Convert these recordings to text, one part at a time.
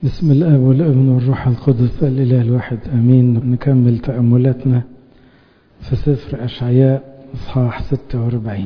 بسم الاب والابن والروح القدس الاله الواحد امين نكمل تاملاتنا في سفر اشعياء اصحاح 46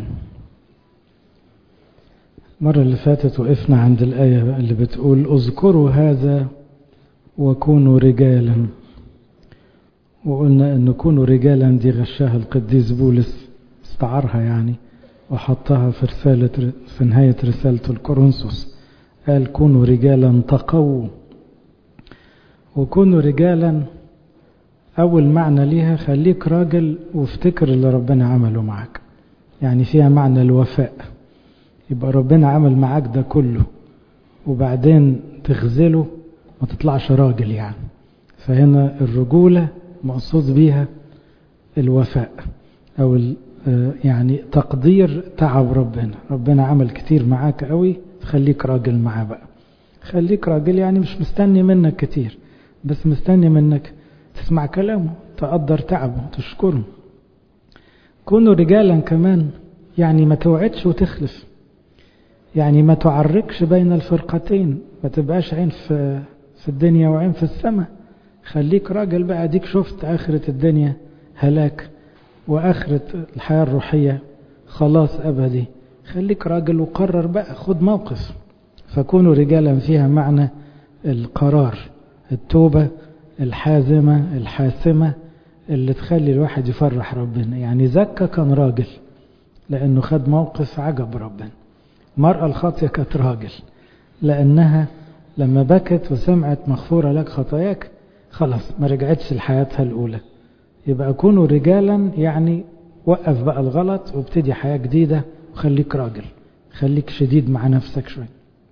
المره اللي فاتت وقفنا عند الايه اللي بتقول اذكروا هذا وكونوا رجالا وقلنا ان كونوا رجالا دي غشاها القديس بولس استعارها يعني وحطها في رسالة في نهاية رسالته الكورنثوس قال كونوا رجالا تقووا وكونوا رجالا أول معنى ليها خليك راجل وافتكر اللي ربنا عمله معك يعني فيها معنى الوفاء يبقى ربنا عمل معاك ده كله وبعدين تخذله ما تطلعش راجل يعني فهنا الرجولة مقصود بيها الوفاء أو يعني تقدير تعب ربنا ربنا عمل كتير معاك قوي خليك راجل معاه بقى خليك راجل يعني مش مستني منك كتير بس مستني منك تسمع كلامه تقدر تعبه تشكره كونوا رجالا كمان يعني ما توعدش وتخلف يعني ما تعركش بين الفرقتين ما تبقاش عين في في الدنيا وعين في السماء خليك راجل بقى ديك شفت آخرة الدنيا هلاك وآخرة الحياة الروحية خلاص أبدي خليك راجل وقرر بقى خد موقف فكونوا رجالا فيها معنى القرار التوبة الحازمة الحاسمة اللي تخلي الواحد يفرح ربنا يعني زكا كان راجل لأنه خد موقف عجب ربنا المرأة الخاطية كانت راجل لأنها لما بكت وسمعت مغفورة لك خطاياك خلاص ما رجعتش لحياتها الأولى يبقى كونوا رجالا يعني وقف بقى الغلط وابتدي حياة جديدة وخليك راجل خليك شديد مع نفسك شوي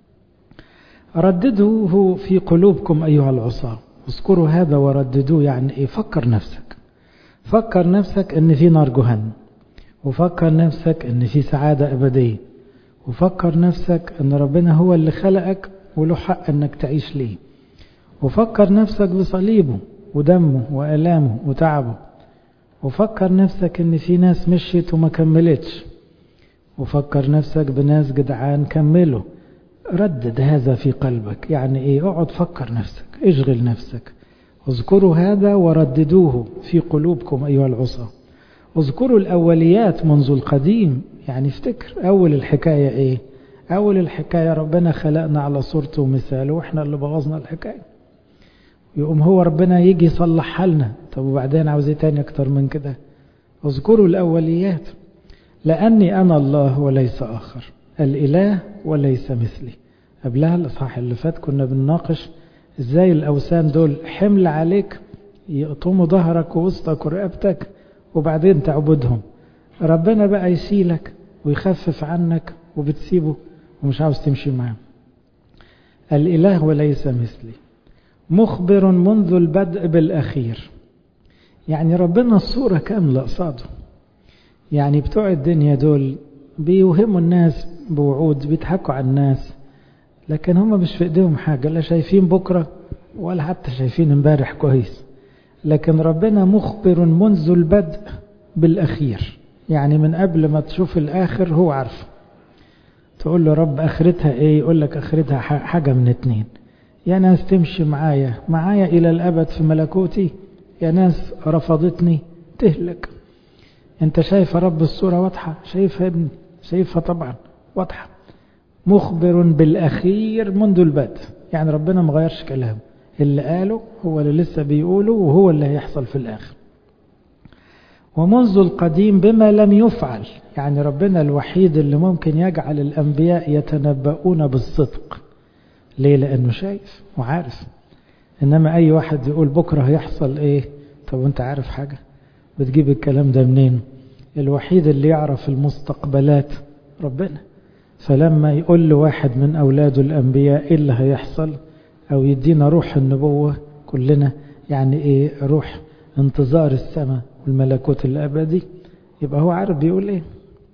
رددوه في قلوبكم أيها العصاة اذكروا هذا ورددوه يعني ايه فكر نفسك فكر نفسك ان في نار جهنم وفكر نفسك ان في سعادة أبدية وفكر نفسك ان ربنا هو اللي خلقك وله حق انك تعيش ليه وفكر نفسك بصليبه ودمه وألامه وتعبه وفكر نفسك ان في ناس مشيت وما كملتش وفكر نفسك بناس جدعان كملوا ردد هذا في قلبك يعني ايه اقعد فكر نفسك اشغل نفسك اذكروا هذا ورددوه في قلوبكم ايها العصاة اذكروا الاوليات منذ القديم يعني افتكر اول الحكاية ايه اول الحكاية ربنا خلقنا على صورته ومثاله واحنا اللي بوظنا الحكاية يقوم هو ربنا يجي يصلح حالنا طب وبعدين عاوز ايه تاني اكتر من كده اذكروا الاوليات لاني انا الله وليس اخر الاله وليس مثلي قبلها الاصحاح اللي فات كنا بنناقش ازاي الاوثان دول حمل عليك يقطموا ظهرك ووسطك ورقبتك وبعدين تعبدهم ربنا بقى يشيلك ويخفف عنك وبتسيبه ومش عاوز تمشي معاه الاله وليس مثلي مخبر منذ البدء بالأخير يعني ربنا الصورة كاملة قصاده يعني بتوع الدنيا دول بيوهموا الناس بوعود بيضحكوا على الناس لكن هم مش في ايديهم حاجة لا شايفين بكرة ولا حتى شايفين امبارح كويس لكن ربنا مخبر منذ البدء بالأخير يعني من قبل ما تشوف الآخر هو عارف تقول له رب آخرتها ايه يقول لك آخرتها حاجة من اتنين يا ناس تمشي معايا معايا إلى الأبد في ملكوتي يا ناس رفضتني تهلك انت شايف رب الصورة واضحة شايفها ابني شايفها طبعا واضحة مخبر بالأخير منذ البدء يعني ربنا ما غيرش كلامه اللي قاله هو اللي لسه بيقوله وهو اللي هيحصل في الآخر ومنذ القديم بما لم يفعل يعني ربنا الوحيد اللي ممكن يجعل الأنبياء يتنبؤون بالصدق ليه لأنه شايف وعارف إنما أي واحد يقول بكرة هيحصل إيه طب وانت عارف حاجة بتجيب الكلام ده منين الوحيد اللي يعرف المستقبلات ربنا فلما يقول لواحد من أولاده الأنبياء إيه اللي هيحصل أو يدينا روح النبوة كلنا يعني إيه روح انتظار السماء والملكوت الأبدي يبقى هو عارف بيقول إيه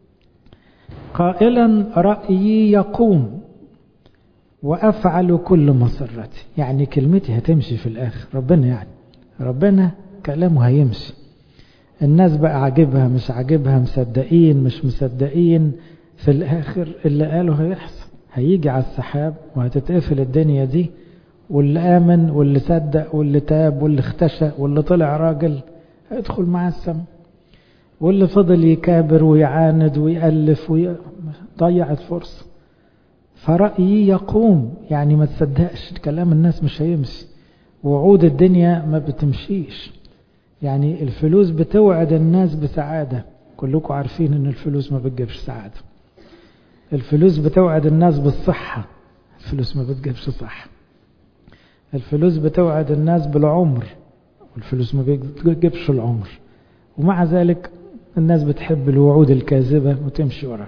قائلا رأيي يقوم وأفعل كل مسرتي يعني كلمتي هتمشي في الآخر ربنا يعني ربنا كلامه هيمشي الناس بقى عاجبها مش عاجبها مصدقين مش مصدقين في الآخر اللي قاله هيحصل هيجي على السحاب وهتتقفل الدنيا دي واللي آمن واللي صدق واللي تاب واللي اختشى واللي طلع راجل هيدخل مع السماء واللي فضل يكابر ويعاند ويألف ويضيع الفرصة فرأيي يقوم يعني ما تصدقش كلام الناس مش هيمشي وعود الدنيا ما بتمشيش يعني الفلوس بتوعد الناس بسعادة كلكم عارفين ان الفلوس ما بتجيبش سعادة الفلوس بتوعد الناس بالصحة الفلوس ما بتجيبش صحة الفلوس بتوعد الناس بالعمر والفلوس ما بتجيبش العمر ومع ذلك الناس بتحب الوعود الكاذبة وتمشي وراها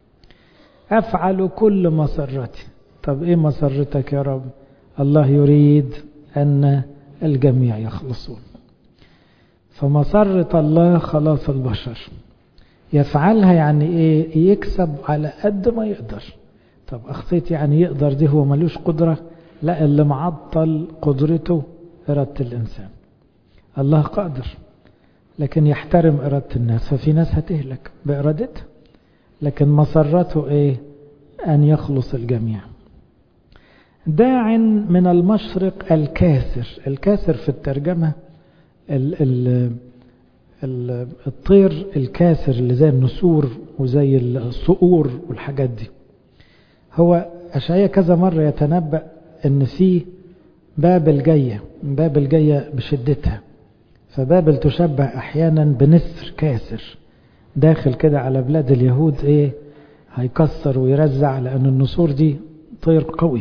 أفعل كل مسرتي طب إيه مسرتك يا رب الله يريد أن الجميع يخلصون فمسرة الله خلاص البشر يفعلها يعني إيه يكسب على قد ما يقدر طب أخطيت يعني يقدر دي هو ملوش قدرة لا اللي معطل قدرته إرادة الإنسان الله قادر لكن يحترم إرادة الناس ففي ناس هتهلك بإرادتها لكن مسرته إيه أن يخلص الجميع داع من المشرق الكاسر الكاسر في الترجمة ال ال ال الطير الكاسر اللي زي النسور وزي الصقور والحاجات دي هو أشعية كذا مرة يتنبأ أن في بابل جاية بابل جاية بشدتها فبابل تشبه أحيانا بنسر كاسر داخل كده على بلاد اليهود إيه هيكسر ويرزع لأن النسور دي طير قوي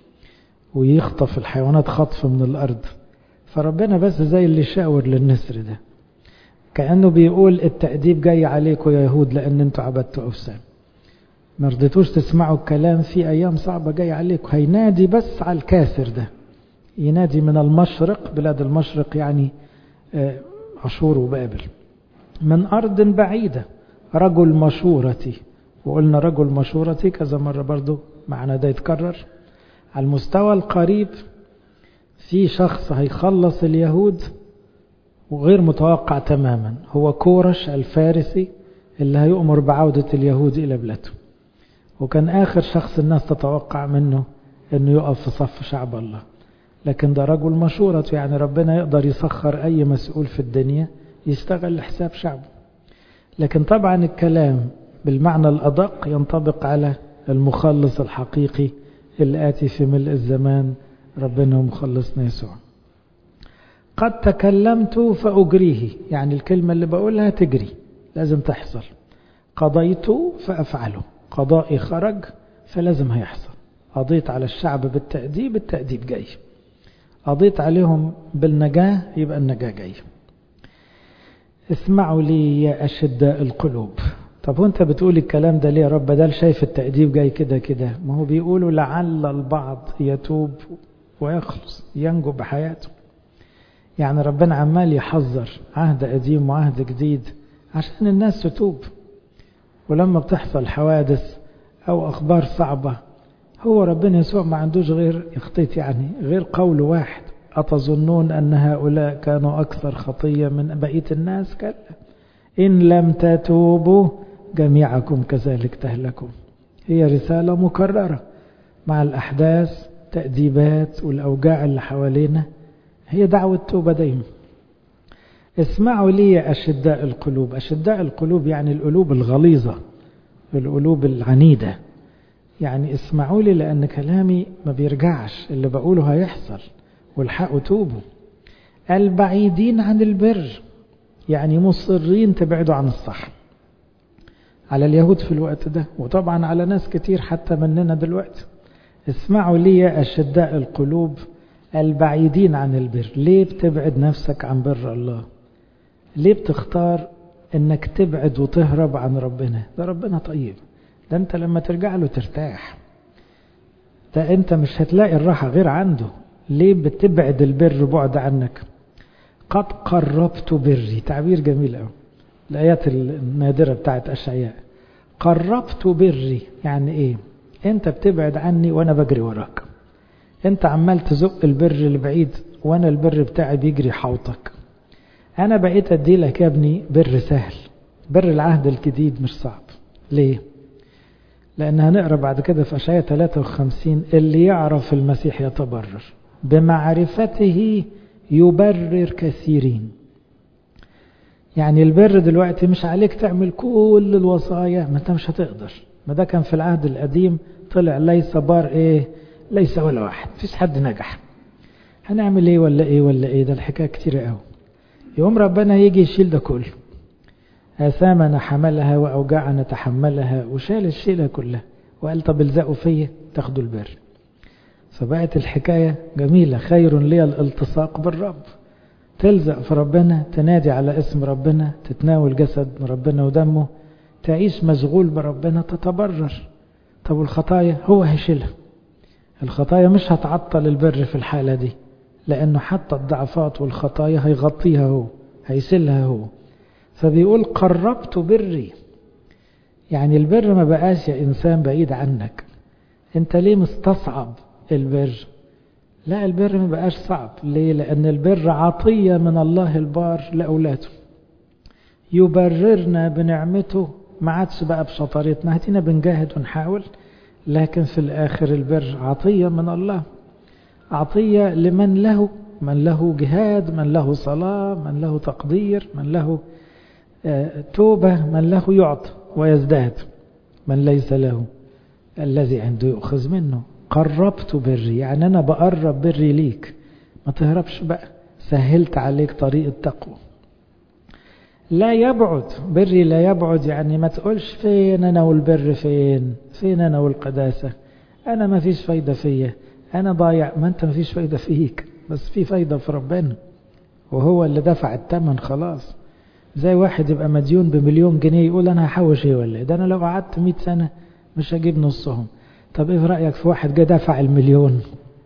ويخطف الحيوانات خطف من الأرض فربنا بس زي اللي شاور للنسر ده كأنه بيقول التأديب جاي عليكم يا يهود لأن انتوا عبدتوا أوثان ما رضيتوش تسمعوا الكلام في أيام صعبة جاي عليكم هينادي بس على الكاسر ده ينادي من المشرق بلاد المشرق يعني عاشور وبابل من أرض بعيدة رجل مشورتي وقلنا رجل مشورتي كذا مرة برضو معنا ده يتكرر على المستوى القريب في شخص هيخلص اليهود وغير متوقع تماما هو كورش الفارسي اللي هيؤمر بعودة اليهود إلى بلاده وكان آخر شخص الناس تتوقع منه أنه يقف في صف شعب الله لكن ده رجل مشورته يعني ربنا يقدر يسخر أي مسؤول في الدنيا يشتغل لحساب شعبه لكن طبعا الكلام بالمعنى الأدق ينطبق على المخلص الحقيقي الآتي في ملء الزمان ربنا ومخلصنا يسوع قد تكلمت فأجريه يعني الكلمة اللي بقولها تجري لازم تحصل قضيت فأفعله قضائي خرج فلازم هيحصل قضيت على الشعب بالتأديب التأديب جاي قضيت عليهم بالنجاة يبقى النجاة جاي اسمعوا لي يا أشداء القلوب طب وانت بتقول الكلام ده ليه يا رب بدل شايف التأديب جاي كده كده ما هو بيقولوا لعل البعض يتوب ويخلص ينجو بحياته يعني ربنا عمال يحذر عهد قديم وعهد جديد عشان الناس تتوب ولما بتحصل حوادث أو أخبار صعبة هو ربنا يسوع ما عندوش غير يخطيط يعني غير قول واحد أتظنون أن هؤلاء كانوا أكثر خطية من بقية الناس كلا إن لم تتوبوا جميعكم كذلك تهلكوا هي رسالة مكررة مع الأحداث تأديبات والأوجاع اللي حوالينا هي دعوة توبة دايما اسمعوا لي أشداء القلوب أشداء القلوب يعني القلوب الغليظة القلوب العنيدة يعني اسمعوا لي لأن كلامي ما بيرجعش اللي بقوله هيحصل والحقوا توبوا البعيدين عن البر يعني مصرين تبعدوا عن الصح على اليهود في الوقت ده وطبعا على ناس كتير حتى مننا دلوقتي اسمعوا لي أشداء القلوب البعيدين عن البر ليه بتبعد نفسك عن بر الله ليه بتختار انك تبعد وتهرب عن ربنا ده ربنا طيب ده انت لما ترجع له ترتاح ده انت مش هتلاقي الراحة غير عنده ليه بتبعد البر بعد عنك قد قربت بري تعبير جميل قوي الآيات النادرة بتاعت أشعياء قربت بري يعني ايه انت بتبعد عني وانا بجري وراك انت عمال تزق البر البعيد وانا البر بتاعي بيجري حوطك انا بقيت ادي لك يا ابني بر سهل بر العهد الجديد مش صعب ليه لان هنقرا بعد كده في اشعياء 53 اللي يعرف المسيح يتبرر بمعرفته يبرر كثيرين يعني البر دلوقتي مش عليك تعمل كل الوصايا ما انت مش هتقدر ما ده كان في العهد القديم طلع ليس بار ايه ليس ولا واحد مفيش حد نجح هنعمل ايه ولا ايه ولا ايه ده الحكايه كتير قوي يوم ربنا يجي يشيل ده كله آثامنا حملها وأوجاعنا تحملها وشال الشيلة كلها وقال طب الزقوا فيا تاخدوا البر فبقت الحكاية جميلة خير لي الالتصاق بالرب تلزق في ربنا تنادي على اسم ربنا تتناول جسد ربنا ودمه تعيش مشغول بربنا تتبرر طب والخطايا هو هيشيلها الخطايا مش هتعطل البر في الحالة دي لأنه حتى الضعفات والخطايا هيغطيها هو هيسلها هو فبيقول قربت بري يعني البر ما بقاش يا إنسان بعيد عنك انت ليه مستصعب البر لا البر ما بقاش صعب ليه لأن البر عطية من الله البار لأولاده يبررنا بنعمته ما عادش بقى بشطارتنا هتينا بنجاهد ونحاول لكن في الآخر البر عطية من الله عطية لمن له من له جهاد من له صلاة من له تقدير من له توبة من له يعطى ويزداد من ليس له الذي عنده يؤخذ منه قربت بري يعني أنا بقرب بري ليك ما تهربش بقى سهلت عليك طريق التقوى لا يبعد بري لا يبعد يعني ما تقولش فين أنا والبر فين فين أنا والقداسة أنا ما فيش فايدة فيا أنا ضايع ما أنت ما فيش فايدة فيك بس في فايدة في ربنا وهو اللي دفع الثمن خلاص زي واحد يبقى مديون بمليون جنيه يقول أنا هحوش إيه ولا ده أنا لو قعدت 100 سنة مش هجيب نصهم طب إيه رأيك في واحد جه دفع المليون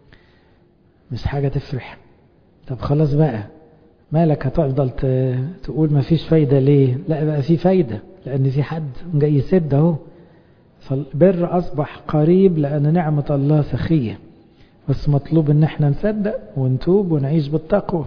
مش حاجة تفرح طب خلاص بقى مالك هتفضل تقول ما فيش فايدة ليه لا بقى في فايدة لأن في حد جاي يسد اهو فالبر أصبح قريب لأن نعمة الله سخية بس مطلوب ان احنا نصدق ونتوب ونعيش بالتقوى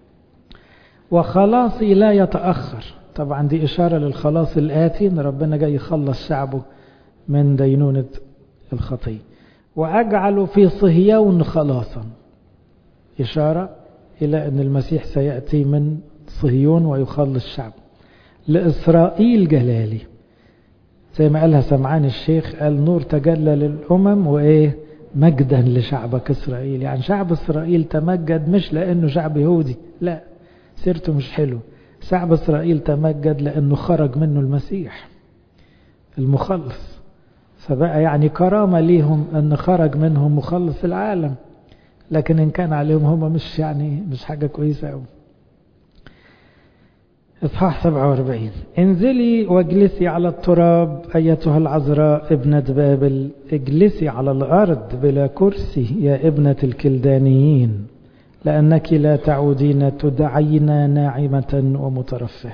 وخلاصي لا يتأخر طبعا دي إشارة للخلاص الآتي ان ربنا جاي يخلص شعبه من دينونة الخطية وأجعل في صهيون خلاصا إشارة إلى أن المسيح سيأتي من صهيون ويخلص شعب لإسرائيل جلالي زي ما قالها سمعان الشيخ قال نور تجلى للأمم وإيه مجدا لشعبك إسرائيل يعني شعب إسرائيل تمجد مش لأنه شعب يهودي لا سيرته مش حلو شعب إسرائيل تمجد لأنه خرج منه المسيح المخلص فبقى يعني كرامة ليهم أن خرج منهم مخلص العالم لكن إن كان عليهم هم مش يعني مش حاجة كويسة أوي إصحاح 47 انزلي واجلسي على التراب أيتها العذراء ابنة بابل اجلسي على الأرض بلا كرسي يا ابنة الكلدانيين لأنك لا تعودين تدعين ناعمة ومترفه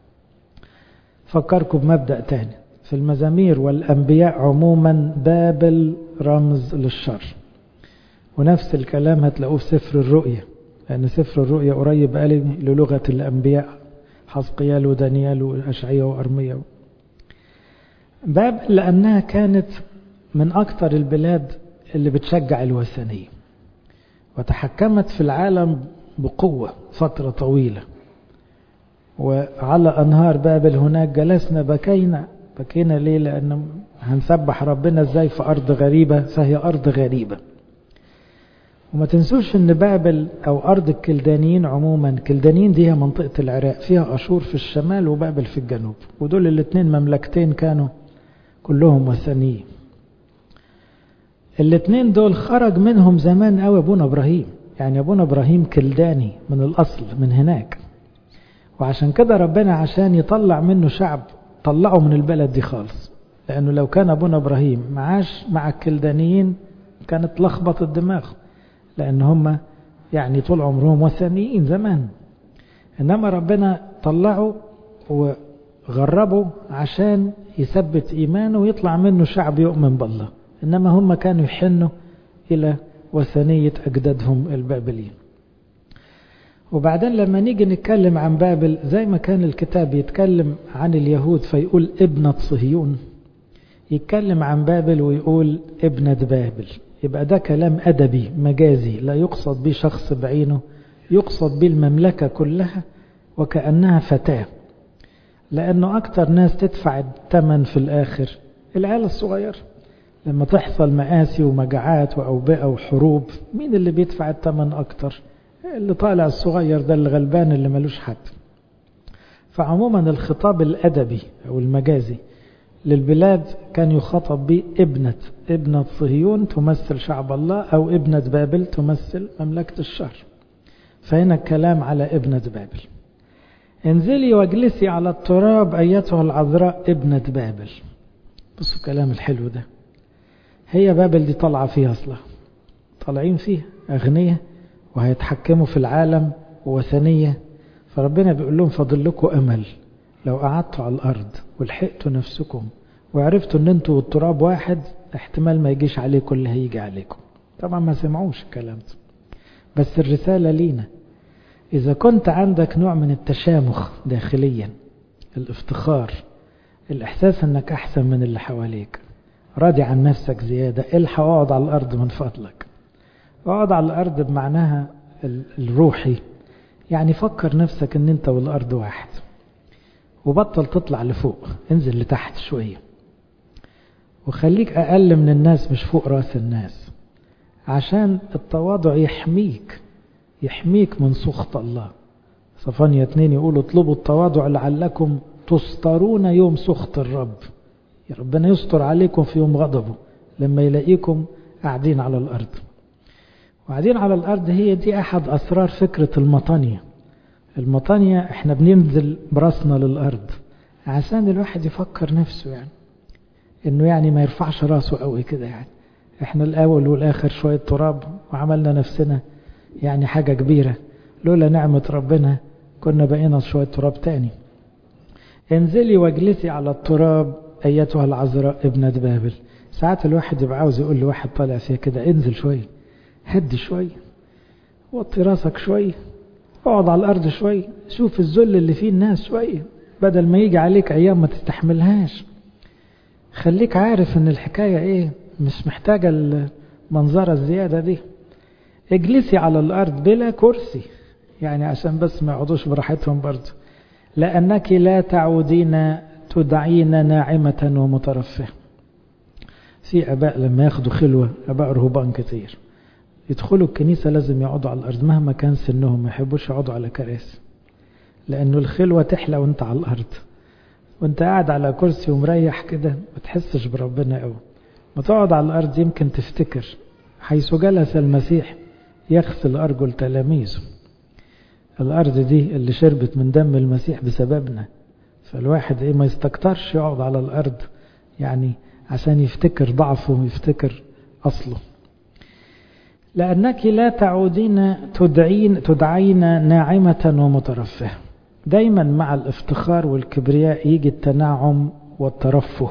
فكركم بمبدأ تاني في المزامير والأنبياء عموما بابل رمز للشر ونفس الكلام هتلاقوه في سفر الرؤية لأن سفر الرؤية قريب قال للغة الأنبياء حزقيال ودانيال وأشعية وأرمية بابل لأنها كانت من أكثر البلاد اللي بتشجع الوثنية وتحكمت في العالم بقوة فترة طويلة وعلى أنهار بابل هناك جلسنا بكينا بكينا ليه لأن هنسبح ربنا ازاي في أرض غريبة فهي أرض غريبة وما تنسوش ان بابل او ارض الكلدانيين عموما كلدانيين دي هي منطقة العراق فيها اشور في الشمال وبابل في الجنوب ودول الاثنين مملكتين كانوا كلهم وثنيين الاثنين دول خرج منهم زمان قوي ابونا ابراهيم يعني ابونا ابراهيم كلداني من الاصل من هناك وعشان كده ربنا عشان يطلع منه شعب طلعه من البلد دي خالص لانه لو كان ابونا ابراهيم معاش مع الكلدانيين كانت لخبط الدماغ لأن هم يعني طول عمرهم وثنيين زمان إنما ربنا طلعوا وغربوا عشان يثبت إيمانه ويطلع منه شعب يؤمن بالله إنما هم كانوا يحنوا إلى وثنية أجدادهم البابليين وبعدين لما نيجي نتكلم عن بابل زي ما كان الكتاب يتكلم عن اليهود فيقول ابنة صهيون يتكلم عن بابل ويقول ابنة بابل يبقى ده كلام أدبي مجازي لا يقصد به شخص بعينه يقصد به المملكة كلها وكأنها فتاة لأنه أكتر ناس تدفع الثمن في الآخر العيال الصغير لما تحصل مآسي ومجاعات وأوبئة وحروب مين اللي بيدفع الثمن أكتر اللي طالع الصغير ده اللي غلبان اللي ملوش حد فعموما الخطاب الأدبي أو المجازي للبلاد كان يخاطب به ابنة ابنة صهيون تمثل شعب الله أو ابنة بابل تمثل مملكة الشر فهنا الكلام على ابنة بابل انزلي واجلسي على التراب أيتها العذراء ابنة بابل بصوا الكلام الحلو ده هي بابل دي طالعة فيها أصلا طالعين فيها أغنية وهيتحكموا في العالم ووثنية فربنا بيقول لهم فاضل لكم أمل لو قعدتوا على الأرض ولحقتوا نفسكم وعرفتوا ان انتوا والتراب واحد احتمال ما يجيش عليكم اللي هيجي عليكم طبعا ما سمعوش الكلام ده بس الرسالة لينا إذا كنت عندك نوع من التشامخ داخليا الافتخار الإحساس أنك أحسن من اللي حواليك راضي عن نفسك زيادة الحق اقعد على الأرض من فضلك اقعد على الأرض بمعناها الروحي يعني فكر نفسك أن أنت والأرض واحد وبطل تطلع لفوق انزل لتحت شوية وخليك أقل من الناس مش فوق راس الناس عشان التواضع يحميك يحميك من سخط الله صفانيا اتنين يقولوا اطلبوا التواضع لعلكم تسترون يوم سخط الرب يا ربنا يستر عليكم في يوم غضبه لما يلاقيكم قاعدين على الأرض وقاعدين على الأرض هي دي أحد أسرار فكرة المطانية المطانية احنا بننزل براسنا للأرض عشان الواحد يفكر نفسه يعني انه يعني ما يرفعش راسه قوي كده يعني احنا الاول والاخر شوية تراب وعملنا نفسنا يعني حاجة كبيرة لولا نعمة ربنا كنا بقينا شوية تراب تاني انزلي واجلسي على التراب ايتها العذراء ابنة بابل ساعات الواحد يبقى عاوز يقول لواحد طالع فيها كده انزل شوية هدي شوية وطي راسك شوية اقعد على الارض شوية شوف الذل اللي فيه الناس شوية بدل ما يجي عليك ايام ما تستحملهاش خليك عارف ان الحكاية ايه مش محتاجة المنظرة الزيادة دي اجلسي على الارض بلا كرسي يعني عشان بس ما يقعدوش براحتهم برضه لانك لا تعودين تدعين ناعمة ومترفه في اباء لما ياخدوا خلوة اباء رهبان كتير يدخلوا الكنيسة لازم يقعدوا على الأرض مهما كان سنهم ما يحبوش يقعدوا على كراسي لأنه الخلوة تحلى وانت على الأرض وانت قاعد على كرسي ومريح كده ما تحسش بربنا قوي ما تقعد على الأرض يمكن تفتكر حيث جلس المسيح يغسل أرجل تلاميذه الأرض دي اللي شربت من دم المسيح بسببنا فالواحد ايه ما يستكترش يقعد على الأرض يعني عشان يفتكر ضعفه ويفتكر أصله لأنك لا تعودين تدعين تدعين ناعمة ومترفه دايما مع الافتخار والكبرياء يجي التنعم والترفه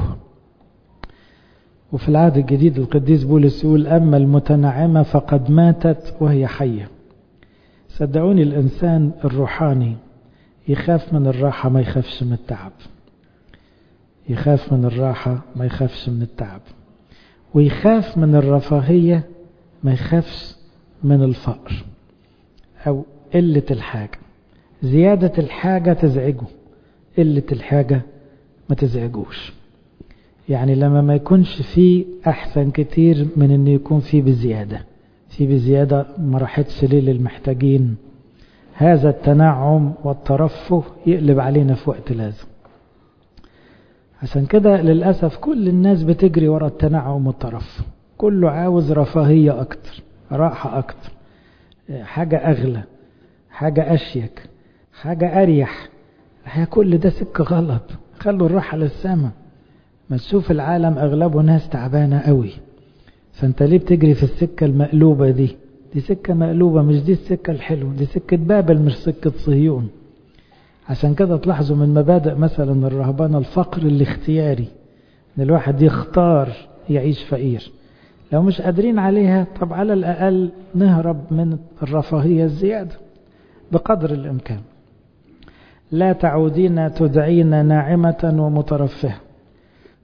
وفي العهد الجديد القديس بولس يقول أما المتنعمة فقد ماتت وهي حية صدقوني الإنسان الروحاني يخاف من الراحة ما يخافش من التعب يخاف من الراحة ما يخافش من التعب ويخاف من الرفاهية ما يخافش من الفقر أو قلة الحاجة زيادة الحاجة تزعجه قلة الحاجة ما تزعجوش يعني لما ما يكونش فيه أحسن كتير من أنه يكون فيه بزيادة فيه بزيادة ما راحتش ليه للمحتاجين هذا التنعم والترفه يقلب علينا في وقت لازم عشان كده للأسف كل الناس بتجري ورا التنعم والترفه كله عاوز رفاهية أكتر راحة أكتر حاجة أغلى حاجة أشيك حاجة أريح هي كل ده سكة غلط خلوا الراحة للسما ما تشوف العالم أغلبه ناس تعبانة قوي فأنت ليه بتجري في السكة المقلوبة دي دي سكة مقلوبة مش دي السكة الحلوة دي سكة بابل مش سكة صهيون عشان كده تلاحظوا من مبادئ مثلا الرهبان الفقر الاختياري ان الواحد يختار يعيش فقير لو مش قادرين عليها طب على الأقل نهرب من الرفاهية الزيادة بقدر الإمكان لا تعودين تدعين ناعمة ومترفهة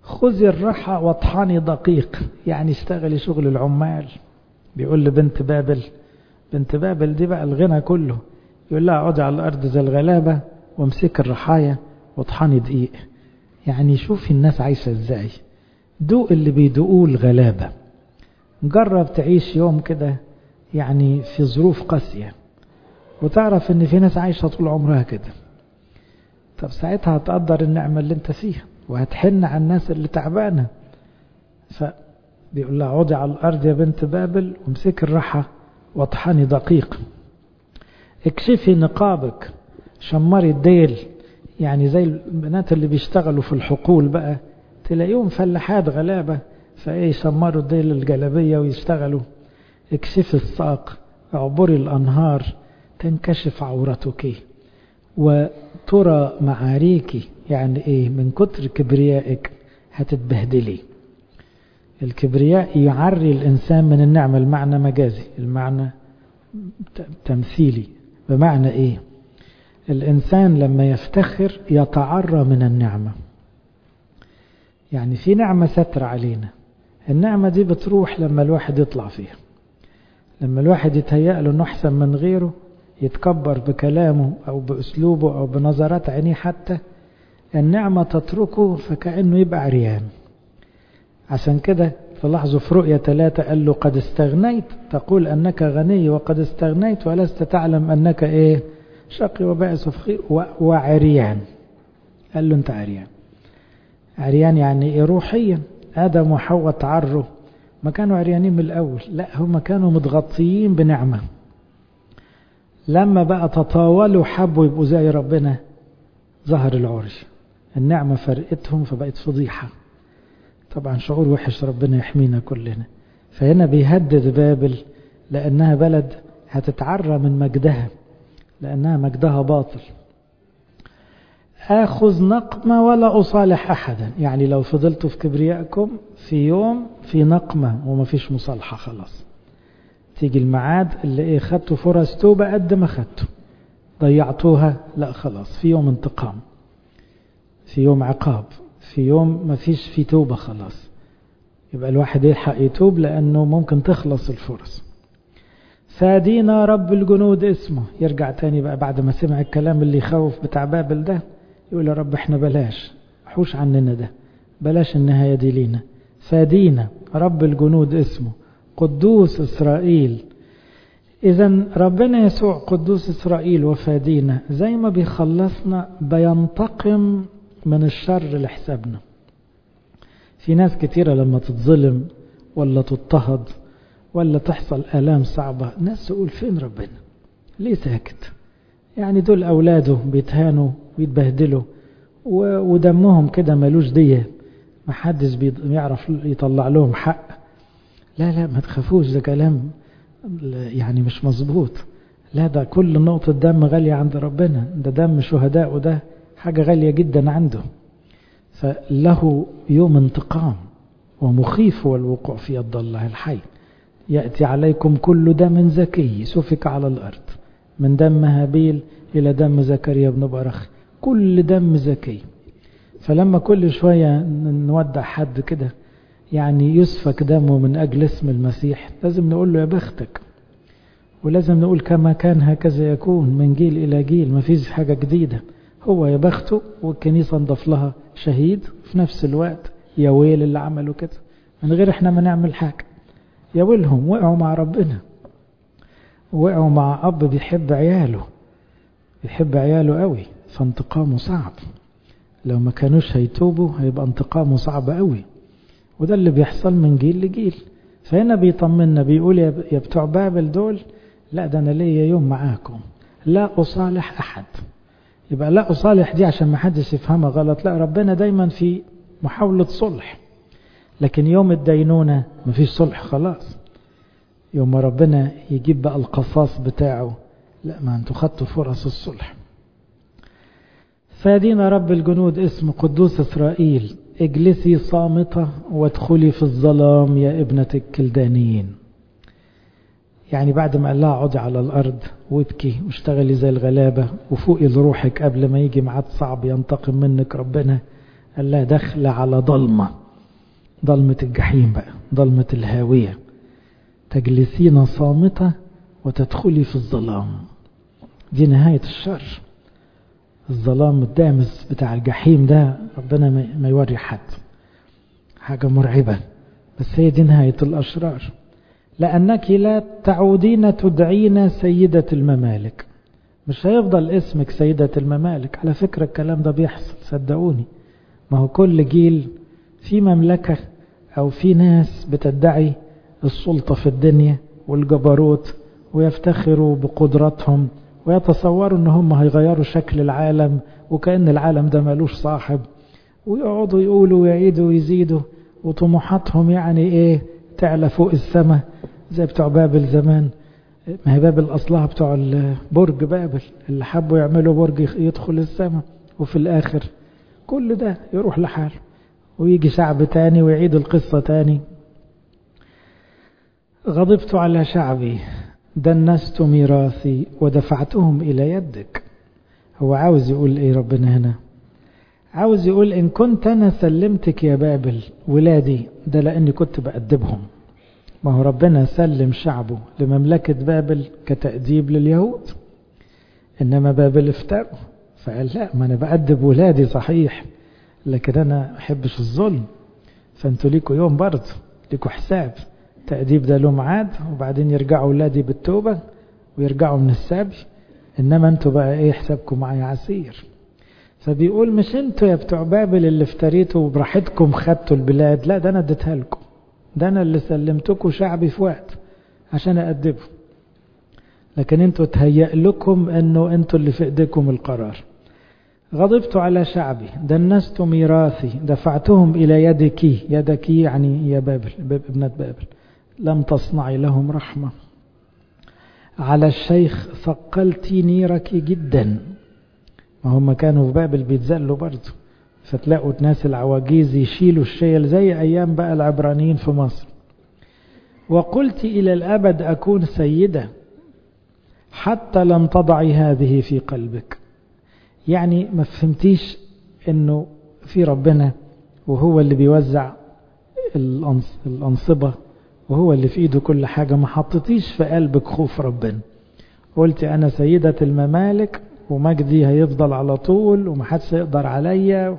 خذي الرحى واطحني دقيق يعني اشتغلي شغل العمال بيقول لبنت بابل بنت بابل دي بقى الغنى كله يقول لها اقعدي على الارض زي الغلابة وامسك الرحاية واطحني دقيق يعني شوفي الناس عايشة ازاي دوق اللي بيدوقوه الغلابة جرب تعيش يوم كده يعني في ظروف قاسية وتعرف ان في ناس عايشة طول عمرها كده طب ساعتها هتقدر النعمة اللي انت فيها وهتحن على الناس اللي تعبانة فبيقول لها عودي على الأرض يا بنت بابل وامسك الرحى واطحني دقيق اكشفي نقابك شمري الديل يعني زي البنات اللي بيشتغلوا في الحقول بقى تلاقيهم فلاحات غلابة فايه يشمروا الديل الجلبية ويشتغلوا اكشفي الساق اعبري الأنهار تنكشف عورتك وترى معاريك يعني ايه من كتر كبريائك هتتبهدلي الكبرياء يعري الإنسان من النعمة المعنى مجازي المعنى تمثيلي بمعنى ايه الإنسان لما يفتخر يتعرى من النعمة يعني في نعمة ستر علينا النعمة دي بتروح لما الواحد يطلع فيها لما الواحد يتهيأ له انه احسن من غيره يتكبر بكلامه او باسلوبه او بنظرات عينيه حتى النعمة تتركه فكأنه يبقى عريان عشان كده تلاحظوا في رؤية ثلاثة قال له قد استغنيت تقول أنك غني وقد استغنيت ولست تعلم أنك إيه شقي وبائس وفقير وعريان قال له أنت عريان عريان يعني إيه روحيا آدم وحواء تعروا ما كانوا عريانين من الأول لا هم كانوا متغطيين بنعمة لما بقى تطاولوا حبوا يبقوا زي ربنا ظهر العرش النعمة فرقتهم فبقت فضيحة طبعا شعور وحش ربنا يحمينا كلنا فهنا بيهدد بابل لأنها بلد هتتعرى من مجدها لأنها مجدها باطل آخذ نقمة ولا أصالح أحدا يعني لو فضلتوا في كبريائكم في يوم في نقمة وما فيش مصالحة خلاص تيجي الميعاد اللي ايه خدتوا فرص توبة قد ما خدتوا ضيعتوها لا خلاص في يوم انتقام في يوم عقاب في يوم ما فيش في توبة خلاص يبقى الواحد يلحق يتوب لأنه ممكن تخلص الفرص فادينا رب الجنود اسمه يرجع تاني بقى بعد ما سمع الكلام اللي يخوف بتاع بابل ده يقول يا رب احنا بلاش حوش عننا ده بلاش النهاية دي لينا فادينا رب الجنود اسمه قدوس إسرائيل إذا ربنا يسوع قدوس إسرائيل وفادينا زي ما بيخلصنا بينتقم من الشر لحسابنا في ناس كتيرة لما تتظلم ولا تضطهد ولا تحصل آلام صعبة ناس تقول فين ربنا ليه ساكت يعني دول أولاده بيتهانوا ويتبهدلوا ودمهم كده ملوش دية محدش بيعرف يطلع لهم حق لا لا ما تخافوش ده كلام يعني مش مظبوط لا ده كل نقطة دم غالية عند ربنا ده دم شهداء وده حاجة غالية جدا عنده فله يوم انتقام ومخيف هو الوقوع في يد الله الحي يأتي عليكم كل دم زكي سفك على الأرض من دم هابيل إلى دم زكريا بن برخ كل دم زكي فلما كل شوية نودع حد كده يعني يسفك دمه من أجل اسم المسيح لازم نقول له يا بختك ولازم نقول كما كان هكذا يكون من جيل إلى جيل ما فيش حاجة جديدة هو يا بخته والكنيسة نضاف لها شهيد في نفس الوقت يا ويل اللي عملوا كده من غير احنا ما نعمل حاجة يا ويلهم وقعوا مع ربنا وقعوا مع أب بيحب عياله بيحب عياله قوي فانتقامه صعب لو ما كانوش هيتوبوا هيبقى انتقامه صعب قوي وده اللي بيحصل من جيل لجيل فهنا بيطمنا بيقول يا بتوع بابل دول لا ده انا ليا يوم معاكم لا اصالح احد يبقى لا اصالح دي عشان ما حدش يفهمها غلط لا ربنا دايما في محاولة صلح لكن يوم الدينونة مفيش صلح خلاص يوم ما ربنا يجيب بقى القصاص بتاعه لا ما انتوا خدتوا فرص الصلح فادينا رب الجنود اسم قدوس إسرائيل اجلسي صامتة وادخلي في الظلام يا ابنة الكلدانيين يعني بعد ما قال لها اقعدي على الأرض وابكي واشتغلي زي الغلابة وفوقي لروحك قبل ما يجي ميعاد صعب ينتقم منك ربنا قال لها داخلة على ضلمة ضلمة الجحيم بقى ضلمة الهاوية تجلسين صامتة وتدخلي في الظلام دي نهاية الشر الظلام الدامس بتاع الجحيم ده ربنا ما يوري حد حاجة مرعبة بس هي دي نهاية الأشرار لأنك لا تعودين تدعين سيدة الممالك مش هيفضل اسمك سيدة الممالك على فكرة الكلام ده بيحصل صدقوني ما هو كل جيل في مملكة أو في ناس بتدعي السلطة في الدنيا والجبروت ويفتخروا بقدراتهم ويتصوروا ان هم هيغيروا شكل العالم وكأن العالم ده ملوش صاحب ويقعدوا يقولوا ويعيدوا ويزيدوا وطموحاتهم يعني ايه تعلى فوق السماء زي بتوع بابل زمان ما هي بابل اصلها بتوع برج بابل اللي حبوا يعملوا برج يدخل السماء وفي الاخر كل ده يروح لحاله ويجي شعب تاني ويعيد القصة تاني غضبت على شعبي دنست ميراثي ودفعتهم إلى يدك هو عاوز يقول إيه ربنا هنا عاوز يقول إن كنت أنا سلمتك يا بابل ولادي ده لأني كنت بأدبهم ما هو ربنا سلم شعبه لمملكة بابل كتأديب لليهود إنما بابل افتروا فقال لا ما أنا بأدب ولادي صحيح لكن أنا ما أحبش الظلم فأنتوا ليكوا يوم برضه ليكوا حساب التأديب ده له ميعاد وبعدين يرجعوا ولادي بالتوبة ويرجعوا من السبي إنما أنتوا بقى إيه حسابكم معايا عسير فبيقول مش أنتوا يا بتوع بابل اللي افتريتوا وبراحتكم خدتوا البلاد لا ده أنا اديتها لكم ده أنا اللي سلمتكم شعبي في وقت عشان أأدبه لكن أنتوا تهيأ لكم أنه أنتوا اللي في إيديكم القرار غضبت على شعبي دنست ميراثي دفعتهم إلى يدك يدك يعني يا بابل ابنة بابل لم تصنعي لهم رحمة على الشيخ ثقلت نيرك جدا ما هم كانوا في بابل بيتزلوا برضه فتلاقوا الناس العواجيز يشيلوا الشيل زي أيام بقى العبرانيين في مصر وقلت إلى الأبد أكون سيدة حتى لم تضعي هذه في قلبك يعني ما فهمتيش انه في ربنا وهو اللي بيوزع الأنصبة وهو اللي في ايده كل حاجة ما حطيتيش في قلبك خوف ربنا قلت انا سيدة الممالك ومجدي هيفضل على طول ومحدش يقدر عليا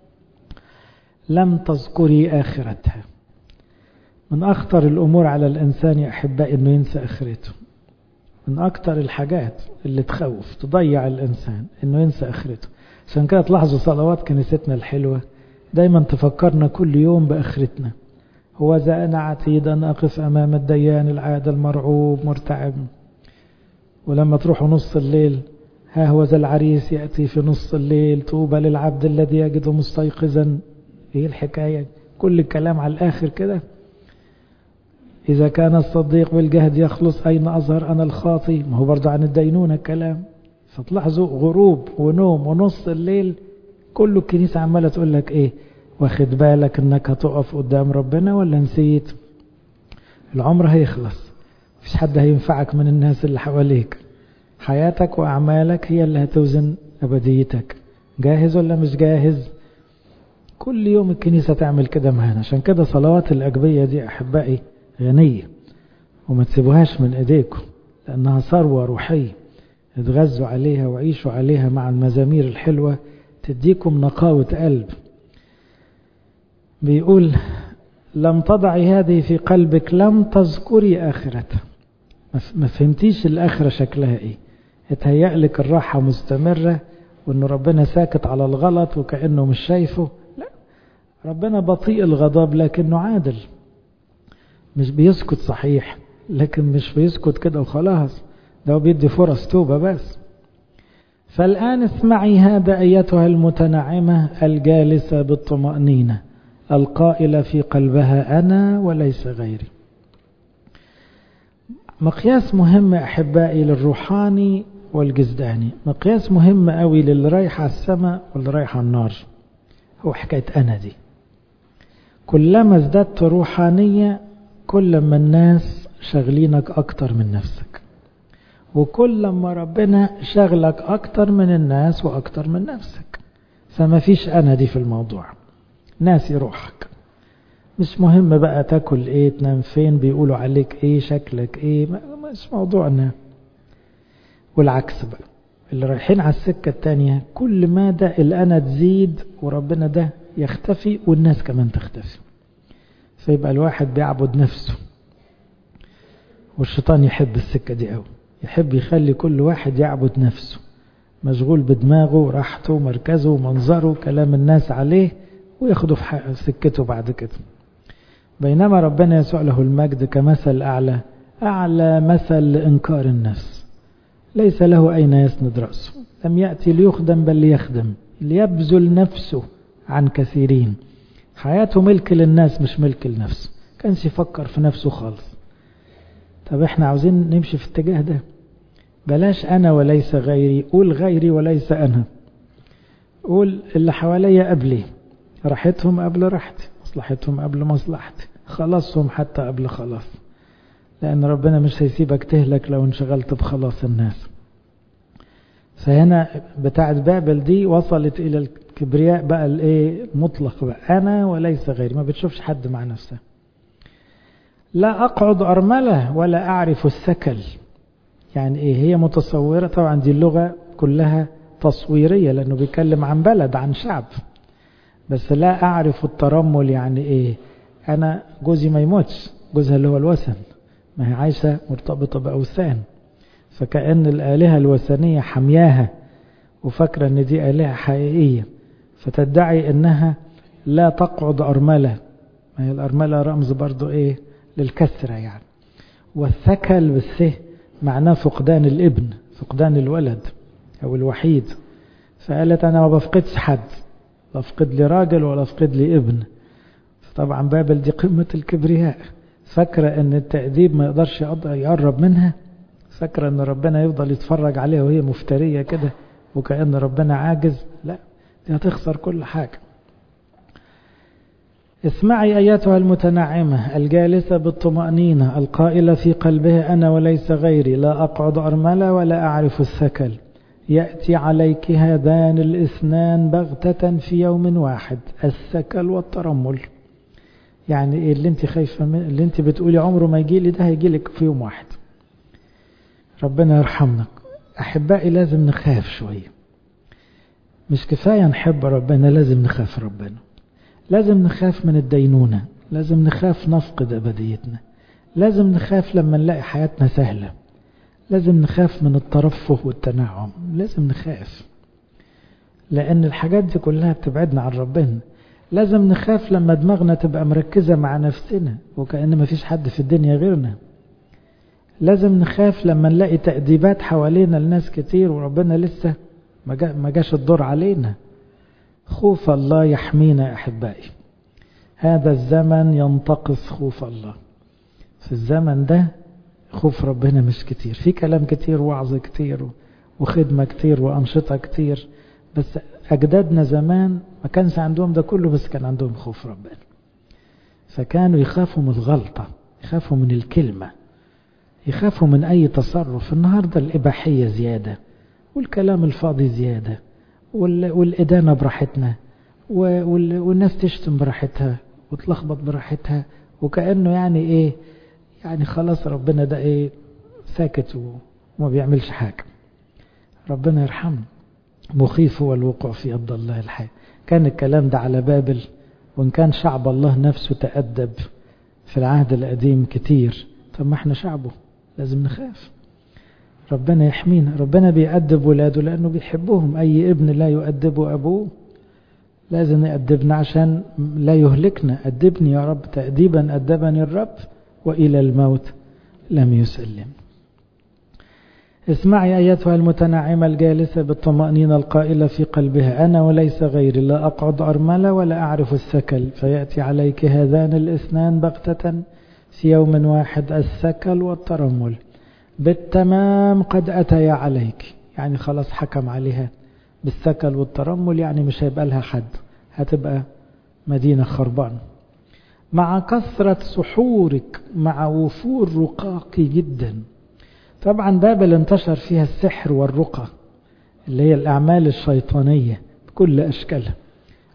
لم تذكري آخرتها من أخطر الأمور على الإنسان يا أحبائي أنه ينسى آخرته من أكتر الحاجات اللي تخوف تضيع الإنسان أنه ينسى آخرته عشان كده تلاحظوا صلوات كنيستنا الحلوة دايما تفكرنا كل يوم بآخرتنا هو ذا أنا عتيدا أقف أمام الديان العادل مرعوب مرتعب ولما تروحوا نص الليل ها هو ذا العريس يأتي في نص الليل طوبى للعبد الذي يجد مستيقظا ايه الحكاية كل الكلام على الآخر كده إذا كان الصديق بالجهد يخلص أين أظهر أنا الخاطي ما هو برضه عن الدينونة الكلام فتلاحظوا غروب ونوم ونص الليل كل الكنيسة عمالة تقول لك إيه واخد بالك إنك هتقف قدام ربنا ولا نسيت العمر هيخلص مفيش حد هينفعك من الناس اللي حواليك حياتك وأعمالك هي اللي هتوزن أبديتك جاهز ولا مش جاهز كل يوم الكنيسة تعمل كده معانا عشان كده صلوات الأجبية دي أحبائي غنية وما تسيبوهاش من ايديكم لأنها ثروة روحية اتغذوا عليها وعيشوا عليها مع المزامير الحلوة تديكم نقاوة قلب بيقول لم تضعي هذه في قلبك لم تذكري آخرتها ما فهمتيش الآخرة شكلها ايه اتهيأ لك الراحة مستمرة وانه ربنا ساكت على الغلط وكأنه مش شايفه لا ربنا بطيء الغضب لكنه عادل مش بيسكت صحيح لكن مش بيسكت كده وخلاص ده بيدي فرص توبة بس فالآن اسمعي هذا أيتها المتنعمة الجالسة بالطمأنينة القائلة في قلبها أنا وليس غيري مقياس مهم أحبائي للروحاني والجزداني مقياس مهم قوي للي رايح على السماء واللي رايح على النار هو حكاية أنا دي كلما ازددت روحانية كل ما الناس شغلينك أكتر من نفسك وكل ما ربنا شغلك أكتر من الناس وأكتر من نفسك فما فيش أنا دي في الموضوع ناسي روحك مش مهم بقى تاكل ايه تنام فين بيقولوا عليك ايه شكلك ايه مش موضوعنا والعكس بقى اللي رايحين على السكة التانية كل ما ده الأنا تزيد وربنا ده يختفي والناس كمان تختفي فيبقى الواحد بيعبد نفسه والشيطان يحب السكة دي قوي يحب يخلي كل واحد يعبد نفسه مشغول بدماغه وراحته ومركزه ومنظره كلام الناس عليه وياخده في سكته بعد كده بينما ربنا يسوع له المجد كمثل أعلى أعلى مثل لإنكار النفس ليس له أين يسند رأسه لم يأتي ليخدم بل ليخدم ليبذل نفسه عن كثيرين حياته ملك للناس مش ملك لنفسه كانش يفكر في نفسه خالص طب احنا عاوزين نمشي في الاتجاه ده بلاش أنا وليس غيري قول غيري وليس أنا قول اللي حواليا قبلي راحتهم قبل راحتي مصلحتهم قبل مصلحتي خلاصهم حتى قبل خلاص لأن ربنا مش هيسيبك تهلك لو انشغلت بخلاص الناس فهنا بتاعت بابل دي وصلت إلى الكبرياء بقى الايه مطلق بقى أنا وليس غيري ما بتشوفش حد مع نفسه لا أقعد أرملة ولا أعرف السكل يعني إيه هي متصورة طبعا دي اللغة كلها تصويرية لأنه بيتكلم عن بلد عن شعب بس لا أعرف الترمل يعني إيه أنا جوزي ما يموتش جوزها اللي هو الوثن ما هي عايشة مرتبطة بأوثان فكأن الآلهة الوثنية حمياها وفاكرة أن دي آلهة حقيقية فتدعي أنها لا تقعد أرملة ما هي الأرملة رمز برضو إيه للكسرة يعني والثكل بالسه معناه فقدان الابن فقدان الولد أو الوحيد فقالت أنا ما بفقدش حد بفقد لي راجل ولا أفقد لي ابن طبعا بابل دي قمة الكبرياء فاكرة ان التأديب ما يقدرش يقرب منها فاكرة ان ربنا يفضل يتفرج عليها وهي مفترية كده وكأن ربنا عاجز لا دي هتخسر كل حاجة اسمعي أيتها المتنعمة الجالسة بالطمأنينة القائلة في قلبها أنا وليس غيري لا أقعد أرملة ولا أعرف الثكل يأتي عليك هذان الاثنان بغتة في يوم واحد الثكل والترمل يعني ايه اللي انت خايفة من اللي انت بتقولي عمره ما يجي لي ده هيجي لك في يوم واحد ربنا يرحمنا احبائي لازم نخاف شوية مش كفاية نحب ربنا لازم نخاف ربنا لازم نخاف من الدينونة لازم نخاف نفقد أبديتنا لازم نخاف لما نلاقي حياتنا سهلة لازم نخاف من الترفه والتنعم لازم نخاف لأن الحاجات دي كلها بتبعدنا عن ربنا لازم نخاف لما دماغنا تبقى مركزة مع نفسنا وكأن ما فيش حد في الدنيا غيرنا لازم نخاف لما نلاقي تأديبات حوالينا لناس كتير وربنا لسه ما جاش الدور علينا خوف الله يحمينا أحبائي هذا الزمن ينتقص خوف الله في الزمن ده خوف ربنا مش كتير في كلام كتير وعظ كتير وخدمة كتير وأنشطة كتير بس أجدادنا زمان ما كانش عندهم ده كله بس كان عندهم خوف ربنا فكانوا يخافوا من الغلطة يخافوا من الكلمة يخافوا من أي تصرف النهاردة الإباحية زيادة والكلام الفاضي زيادة والإدانة براحتنا والناس تشتم براحتها وتلخبط براحتها وكأنه يعني إيه يعني خلاص ربنا ده إيه ساكت وما بيعملش حاجة ربنا يرحمه مخيف هو الوقوع في يد الله الحي كان الكلام ده على بابل وإن كان شعب الله نفسه تأدب في العهد القديم كتير طب ما احنا شعبه لازم نخاف ربنا يحمينا ربنا بيأدب ولاده لأنه بيحبهم أي ابن لا يؤدبه أبوه لازم يأدبنا عشان لا يهلكنا أدبني يا رب تأديبا أدبني الرب وإلى الموت لم يسلم اسمعي أيتها المتنعمة الجالسة بالطمأنينة القائلة في قلبها أنا وليس غيري لا أقعد أرملة ولا أعرف السكل فيأتي عليك هذان الاثنان بغتة في يوم واحد السكل والترمل بالتمام قد أتيا عليك يعني خلاص حكم عليها بالسكل والترمل يعني مش هيبقى لها حد هتبقى مدينة خربان مع كثرة سحورك مع وفور رقاقي جدا طبعا بابل انتشر فيها السحر والرقى اللي هي الأعمال الشيطانية بكل أشكالها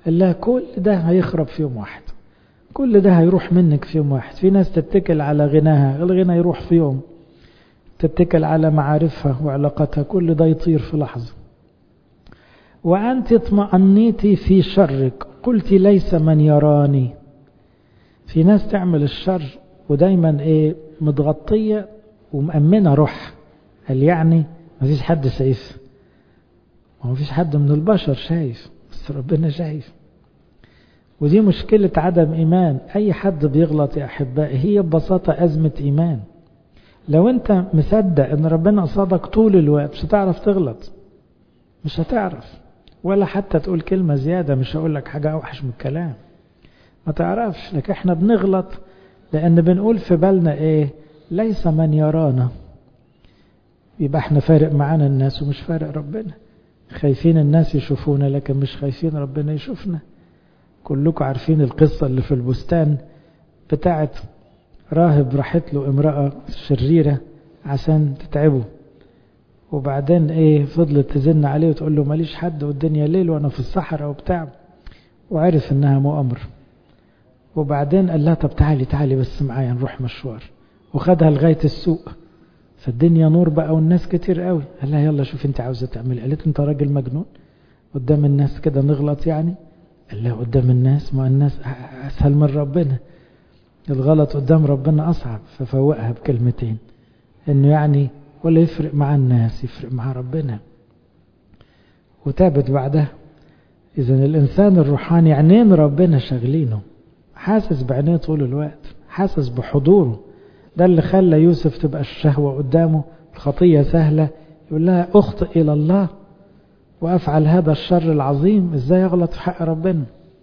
قال لها كل ده هيخرب في يوم واحد كل ده هيروح منك في يوم واحد في ناس تتكل على غناها الغنى يروح في يوم تتكل على معارفها وعلاقتها كل ده يطير في لحظة وأنت اطمأنيت في شرك قلت ليس من يراني في ناس تعمل الشر ودايما ايه متغطية ومأمنة روح قال يعني ما فيش حد شايف ما فيش حد من البشر شايف بس ربنا شايف ودي مشكلة عدم إيمان أي حد بيغلط يا أحبائي هي ببساطة أزمة إيمان لو أنت مصدق أن ربنا قصادك طول الوقت مش هتعرف تغلط مش هتعرف ولا حتى تقول كلمة زيادة مش هقول لك حاجة أوحش من الكلام ما تعرفش لكن احنا بنغلط لأن بنقول في بالنا إيه ليس من يرانا يبقى احنا فارق معانا الناس ومش فارق ربنا خايفين الناس يشوفونا لكن مش خايفين ربنا يشوفنا كلكم عارفين القصة اللي في البستان بتاعت راهب راحت له امرأة شريرة عشان تتعبه وبعدين ايه فضلت تزن عليه وتقول له ماليش حد والدنيا ليل وانا في الصحراء وبتاع وعرف انها مؤامر وبعدين قال لها طب تعالي تعالي بس معايا نروح مشوار وخدها لغاية السوق فالدنيا نور بقى والناس كتير قوي قال لها يلا شوف انت عاوزة تعملي قالت انت راجل مجنون قدام الناس كده نغلط يعني قال لها قدام الناس ما الناس اسهل من ربنا الغلط قدام ربنا اصعب ففوقها بكلمتين انه يعني ولا يفرق مع الناس يفرق مع ربنا وتابت بعدها اذا الانسان الروحاني عينين ربنا شغلينه حاسس بعينيه طول الوقت حاسس بحضوره ده اللي خلى يوسف تبقى الشهوة قدامه الخطية سهلة يقول لها أخطئ إلى الله وأفعل هذا الشر العظيم إزاي أغلط في حق ربنا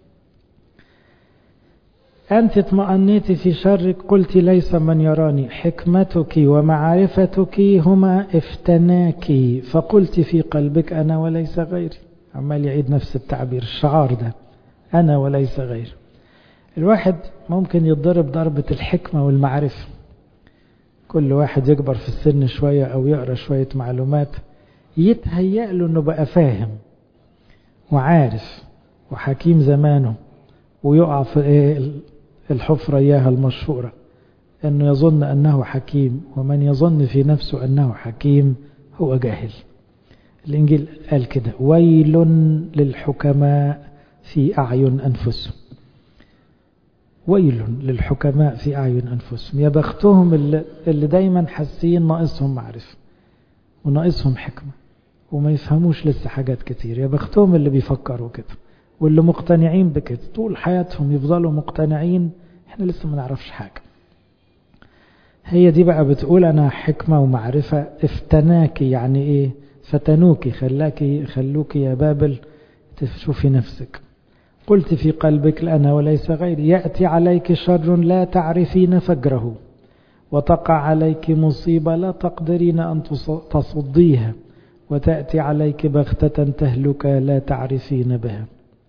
أنت اطمأنيت في شرك قلت ليس من يراني حكمتك ومعرفتك هما افتناك فقلت في قلبك أنا وليس غيري عمال يعيد نفس التعبير الشعار ده أنا وليس غيري الواحد ممكن يتضرب ضربة الحكمة والمعرفة كل واحد يكبر في السن شوية أو يقرأ شوية معلومات يتهيأ له أنه بقى فاهم وعارف وحكيم زمانه ويقع في الحفرة إياها المشهورة أنه يظن أنه حكيم ومن يظن في نفسه أنه حكيم هو جاهل الإنجيل قال كده ويل للحكماء في أعين أنفسهم ويل للحكماء في أعين أنفسهم يا بختهم اللي, اللي دايما حاسين ناقصهم معرفة وناقصهم حكمة وما يفهموش لسه حاجات كتير يا بختهم اللي بيفكروا كده واللي مقتنعين بكده طول حياتهم يفضلوا مقتنعين احنا لسه ما نعرفش حاجة هي دي بقى بتقول أنا حكمة ومعرفة افتناكي يعني ايه فتنوكي خلاكي خلوكي يا بابل تشوفي نفسك قلت في قلبك لأنا وليس غيري يأتي عليك شر لا تعرفين فجره وتقع عليك مصيبة لا تقدرين أن تصديها وتأتي عليك بغتة تهلك لا تعرفين بها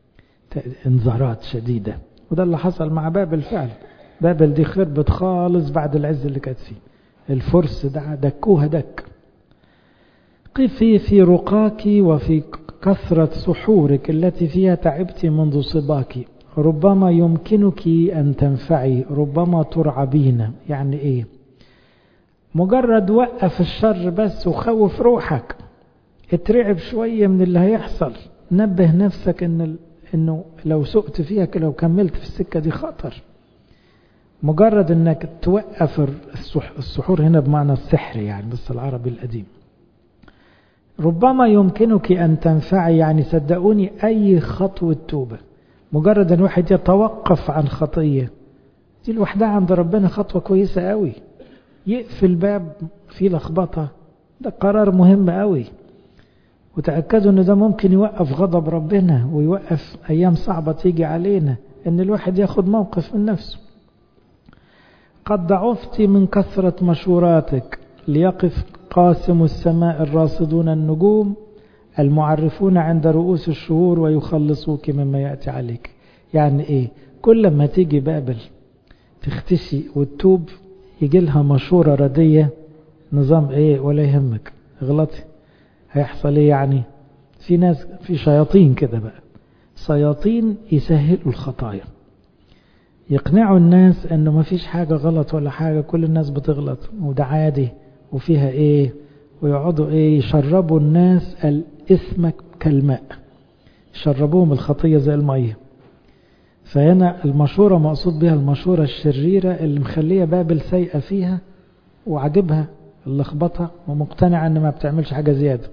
انذارات شديدة وده اللي حصل مع بابل فعلا بابل دي خربت خالص بعد العز اللي كانت فيه الفرس ده دكوها دك قفي في رقاك وفي كثرة سحورك التي فيها تعبت منذ صباك ربما يمكنك أن تنفعي ربما ترعبين يعني إيه مجرد وقف الشر بس وخوف روحك اترعب شوية من اللي هيحصل نبه نفسك إن ال... إنه لو سقت فيها لو كملت في السكة دي خطر مجرد إنك توقف السحور هنا بمعنى السحر يعني بس العربي القديم ربما يمكنك أن تنفعي يعني صدقوني أي خطوة توبة مجرد أن واحد يتوقف عن خطية دي لوحدها عند ربنا خطوة كويسة قوي يقفل باب فيه لخبطة ده قرار مهم قوي وتأكدوا أن ده ممكن يوقف غضب ربنا ويوقف أيام صعبة تيجي علينا أن الواحد ياخد موقف من نفسه قد ضعفت من كثرة مشوراتك ليقف قاسم السماء الراصدون النجوم المعرفون عند رؤوس الشهور ويخلصوك مما يأتي عليك يعني ايه كل ما تيجي بابل تختشي وتتوب يجي لها مشورة ردية نظام ايه ولا يهمك غلطي هيحصل ايه يعني في ناس في شياطين كده بقى شياطين يسهلوا الخطايا يقنعوا الناس انه ما فيش حاجة غلط ولا حاجة كل الناس بتغلط وده عادي وفيها ايه ويقعدوا ايه يشربوا الناس الاسم كالماء يشربوهم الخطية زي المية فهنا المشورة مقصود بها المشورة الشريرة اللي مخلية بابل سيئة فيها وعجبها اللخبطة ومقتنعة ان ما بتعملش حاجة زيادة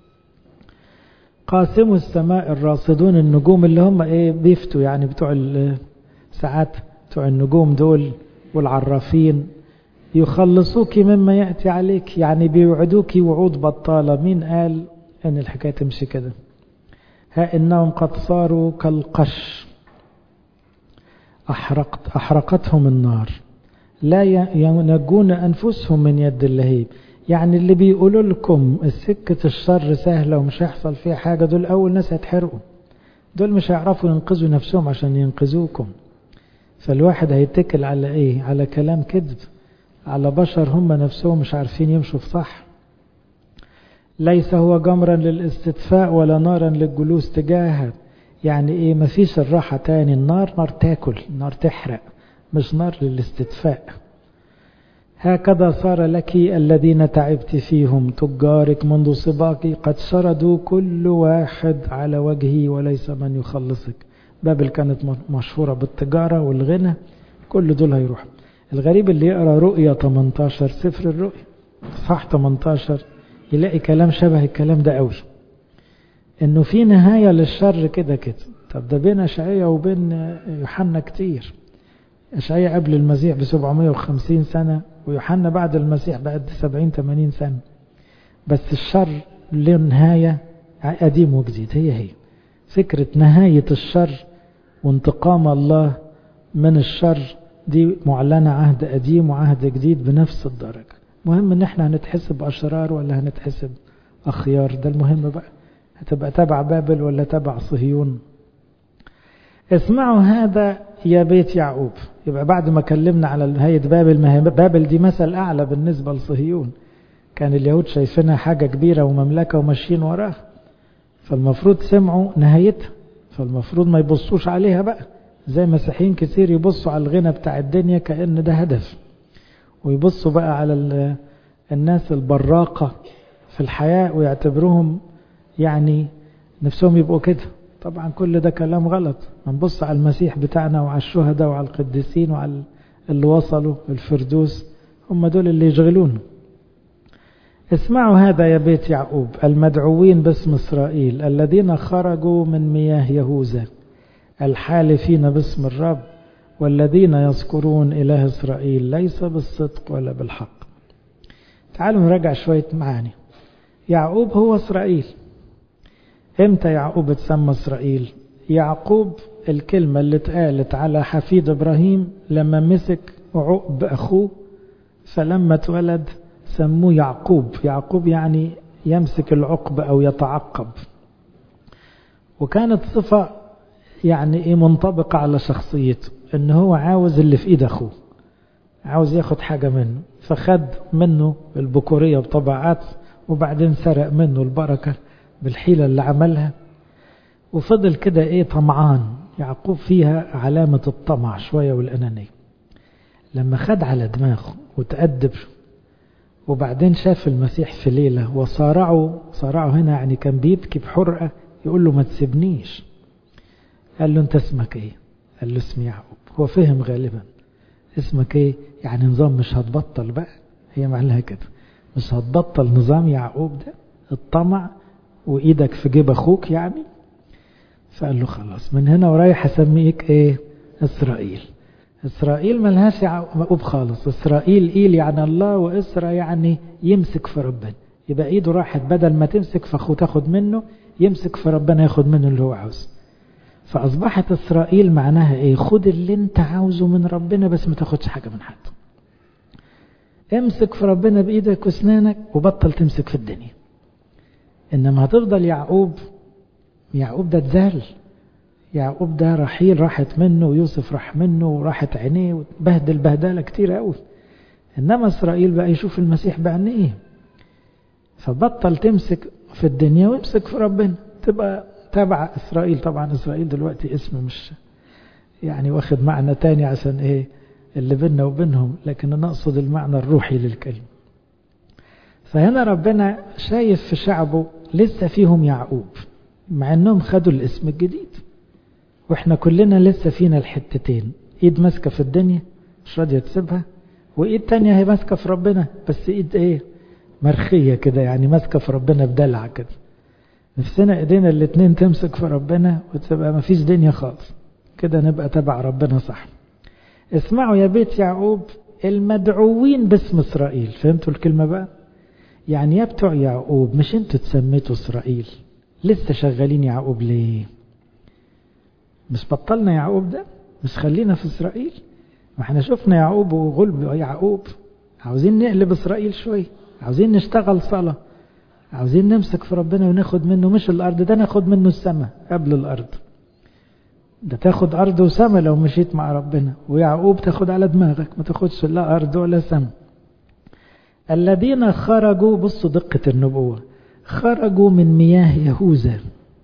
قاسموا السماء الراصدون النجوم اللي هم ايه بيفتوا يعني بتوع ساعات بتوع النجوم دول والعرافين يخلصوك مما يأتي عليك يعني بيوعدوك وعود بطالة مين قال ان الحكاية تمشي كده ها انهم قد صاروا كالقش أحرقت أحرقتهم النار لا ينجون أنفسهم من يد اللهيب يعني اللي بيقولوا لكم السكة الشر سهلة ومش هيحصل فيها حاجة دول أول ناس هيتحرقوا دول مش هيعرفوا ينقذوا نفسهم عشان ينقذوكم فالواحد هيتكل على ايه على كلام كذب على بشر هم نفسهم مش عارفين يمشوا في صح ليس هو جمرا للاستدفاء ولا نارا للجلوس تجاهها يعني ايه مفيش الراحة تاني النار نار تاكل نار تحرق مش نار للاستدفاء هكذا صار لك الذين تعبت فيهم تجارك منذ سباقي قد شردوا كل واحد على وجهه وليس من يخلصك بابل كانت مشهورة بالتجارة والغنى كل دول هيروح الغريب اللي يقرأ رؤية 18 سفر الرؤية صح 18 يلاقي كلام شبه الكلام ده قوي انه في نهاية للشر كده كده طب ده بين اشعية وبين يوحنا كتير اشعية قبل المسيح ب 750 سنة ويوحنا بعد المسيح بعد 70 80 سنة بس الشر له نهاية قديم وجديد هي هي فكرة نهاية الشر وانتقام الله من الشر دي معلنة عهد قديم وعهد جديد بنفس الدرجة مهم ان احنا هنتحسب اشرار ولا هنتحسب اخيار ده المهم بقى هتبقى تبع بابل ولا تبع صهيون اسمعوا هذا يا بيت يعقوب يبقى بعد ما كلمنا على نهاية بابل ما هي بابل دي مثل أعلى بالنسبة لصهيون كان اليهود شايفينها حاجة كبيرة ومملكة وماشيين وراها فالمفروض سمعوا نهايتها فالمفروض ما يبصوش عليها بقى زي مسيحيين كتير يبصوا على الغنى بتاع الدنيا كأن ده هدف ويبصوا بقى على الناس البراقة في الحياة ويعتبروهم يعني نفسهم يبقوا كده طبعا كل ده كلام غلط نبص على المسيح بتاعنا وعلى الشهداء وعلى القديسين وعلى اللي وصلوا الفردوس هم دول اللي يشغلون اسمعوا هذا يا بيت يعقوب المدعوين باسم إسرائيل الذين خرجوا من مياه يهوذا الحالفين باسم الرب والذين يذكرون إله إسرائيل ليس بالصدق ولا بالحق تعالوا نراجع شوية معاني يعقوب هو إسرائيل امتى يعقوب اتسمى إسرائيل يعقوب الكلمة اللي اتقالت على حفيد إبراهيم لما مسك عقب أخوه فلما اتولد سموه يعقوب يعقوب يعني يمسك العقب أو يتعقب وكانت صفة يعني ايه منطبقة على شخصيته ان هو عاوز اللي في ايد اخوه عاوز ياخد حاجة منه فخد منه البكورية بطبعات وبعدين سرق منه البركة بالحيلة اللي عملها وفضل كده ايه طمعان يعقوب فيها علامة الطمع شوية والأنانية لما خد على دماغه وتأدب وبعدين شاف المسيح في ليلة وصارعه صارعه هنا يعني كان بيبكي بحرقة يقول له ما تسيبنيش قال له انت اسمك ايه قال له اسمي يعقوب هو فهم غالبا اسمك ايه يعني نظام مش هتبطل بقى هي معناها كده مش هتبطل نظام يعقوب ده الطمع وايدك في جيب اخوك يعني فقال له خلاص من هنا ورايح اسميك ايه اسرائيل اسرائيل ملهاش يعقوب خالص اسرائيل ايل يعني الله واسرى يعني يمسك في ربنا يبقى ايده راحت بدل ما تمسك في اخوه تاخد منه يمسك في ربنا ياخد منه اللي هو عاوزه فأصبحت إسرائيل معناها إيه خد اللي أنت عاوزه من ربنا بس ما تاخدش حاجة من حد امسك في ربنا بإيدك واسنانك وبطل تمسك في الدنيا إنما هتفضل يعقوب يعقوب ده اتذل يعقوب ده رحيل راحت منه ويوسف راح منه وراحت عينيه وبهدل بهدلة كتير قوي إنما إسرائيل بقى يشوف المسيح بعينيه فبطل تمسك في الدنيا وامسك في ربنا تبقى تبع إسرائيل طبعا إسرائيل دلوقتي اسم مش يعني واخد معنى تاني عشان إيه اللي بيننا وبينهم لكن أنا أقصد المعنى الروحي للكلمة فهنا ربنا شايف في شعبه لسه فيهم يعقوب مع انهم خدوا الاسم الجديد واحنا كلنا لسه فينا الحتتين ايد ماسكه في الدنيا مش راضيه تسيبها وايد تانية هي ماسكه في ربنا بس ايد ايه مرخيه كده يعني ماسكه في ربنا بدلع كده نفسنا ايدينا الاتنين تمسك في ربنا وتبقى ما فيش دنيا خالص كده نبقى تبع ربنا صح اسمعوا يا بيت يعقوب المدعوين باسم اسرائيل فهمتوا الكلمه بقى يعني يا بتوع يعقوب مش انتوا تسميتوا اسرائيل لسه شغالين يعقوب ليه مش بطلنا يعقوب ده مش خلينا في اسرائيل ما احنا شفنا يعقوب وغلب يعقوب عاوزين نقلب اسرائيل شويه عاوزين نشتغل صلاه عاوزين نمسك في ربنا وناخد منه مش الارض ده ناخد منه السماء قبل الارض ده تاخد ارض وسماء لو مشيت مع ربنا ويعقوب تاخد على دماغك ما تاخدش لا ارض ولا سماء الذين خرجوا بصوا دقة النبوة خرجوا من مياه يهوذا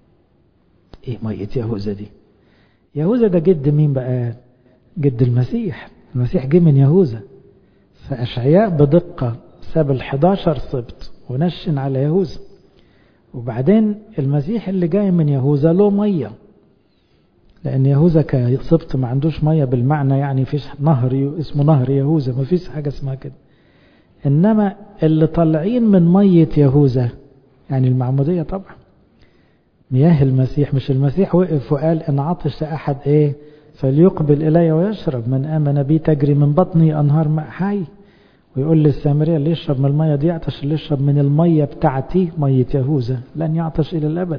ايه مية يهوذا دي يهوذا ده جد مين بقى جد المسيح المسيح جه من يهوذا فأشعياء بدقة ساب الحداشر سبط ونشن على يهوذا وبعدين المسيح اللي جاي من يهوذا له مية لأن يهوذا كسبط ما عندوش مية بالمعنى يعني فيش نهر اسمه نهر يهوذا ما فيش حاجة اسمها كده إنما اللي طالعين من مية يهوذا يعني المعمودية طبعا مياه المسيح مش المسيح وقف وقال إن عطش أحد إيه فليقبل إلي ويشرب من آمن بي تجري من بطني أنهار ماء حي ويقول للسامرية اللي يشرب من المية دي يعطش اللي يشرب من المية بتاعتي مية يهوذا لن يعطش إلى الأبد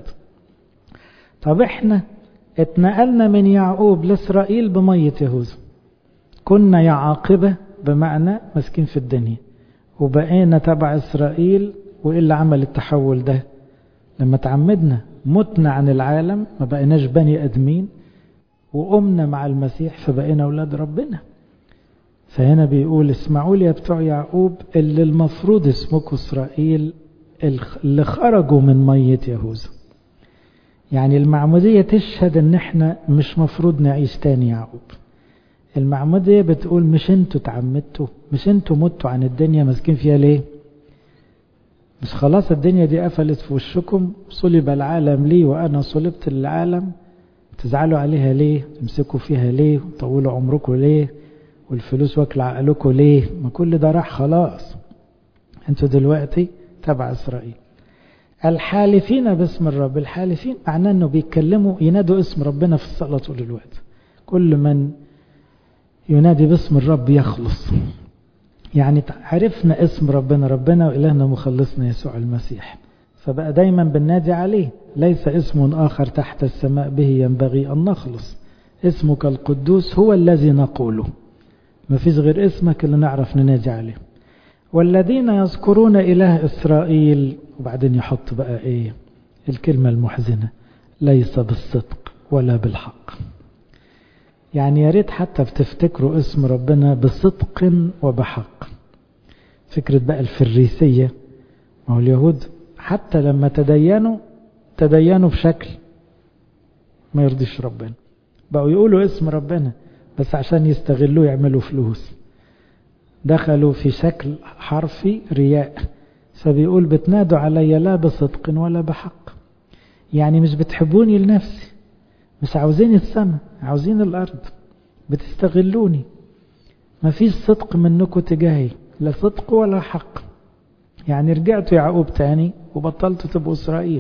طب إحنا اتنقلنا من يعقوب لإسرائيل بمية يهوذا كنا يعاقبة بمعنى مسكين في الدنيا وبقينا تبع إسرائيل وإيه اللي عمل التحول ده لما تعمدنا متنا عن العالم ما بقيناش بني أدمين وقمنا مع المسيح فبقينا أولاد ربنا فهنا بيقول اسمعوا لي يا بتوع يعقوب اللي المفروض اسمكم إسرائيل اللي خرجوا من مية يهوذا يعني المعمودية تشهد ان احنا مش مفروض نعيش تاني يعقوب المعمودية بتقول مش انتوا تعمدتوا مش انتوا متوا عن الدنيا ماسكين فيها ليه مش خلاص الدنيا دي قفلت في وشكم صلب العالم لي وانا صلبت للعالم تزعلوا عليها ليه تمسكوا فيها ليه وطولوا عمركم ليه والفلوس واكل عقلكم ليه ما كل ده راح خلاص انتوا دلوقتي تبع اسرائيل الحالفين باسم الرب الحالفين معناه انه بيتكلموا ينادوا اسم ربنا في الصلاة طول الوقت كل من ينادي باسم الرب يخلص يعني عرفنا اسم ربنا ربنا وإلهنا مخلصنا يسوع المسيح فبقى دايما بننادي عليه ليس اسم آخر تحت السماء به ينبغي أن نخلص اسمك القدوس هو الذي نقوله ما فيش غير اسمك اللي نعرف ننادي عليه والذين يذكرون إله إسرائيل وبعدين يحط بقى إيه الكلمة المحزنة ليس بالصدق ولا بالحق يعني يا ريت حتى بتفتكروا اسم ربنا بصدق وبحق فكرة بقى الفريسية ما هو اليهود حتى لما تدينوا تدينوا بشكل ما يرضيش ربنا بقوا يقولوا اسم ربنا بس عشان يستغلوه يعملوا فلوس دخلوا في شكل حرفي رياء فبيقول بتنادوا علي لا بصدق ولا بحق يعني مش بتحبوني لنفسي مش عاوزين السماء عاوزين الأرض بتستغلوني ما فيش صدق منكم تجاهي لا صدق ولا حق يعني رجعتوا يعقوب تاني وبطلتوا تبقوا إسرائيل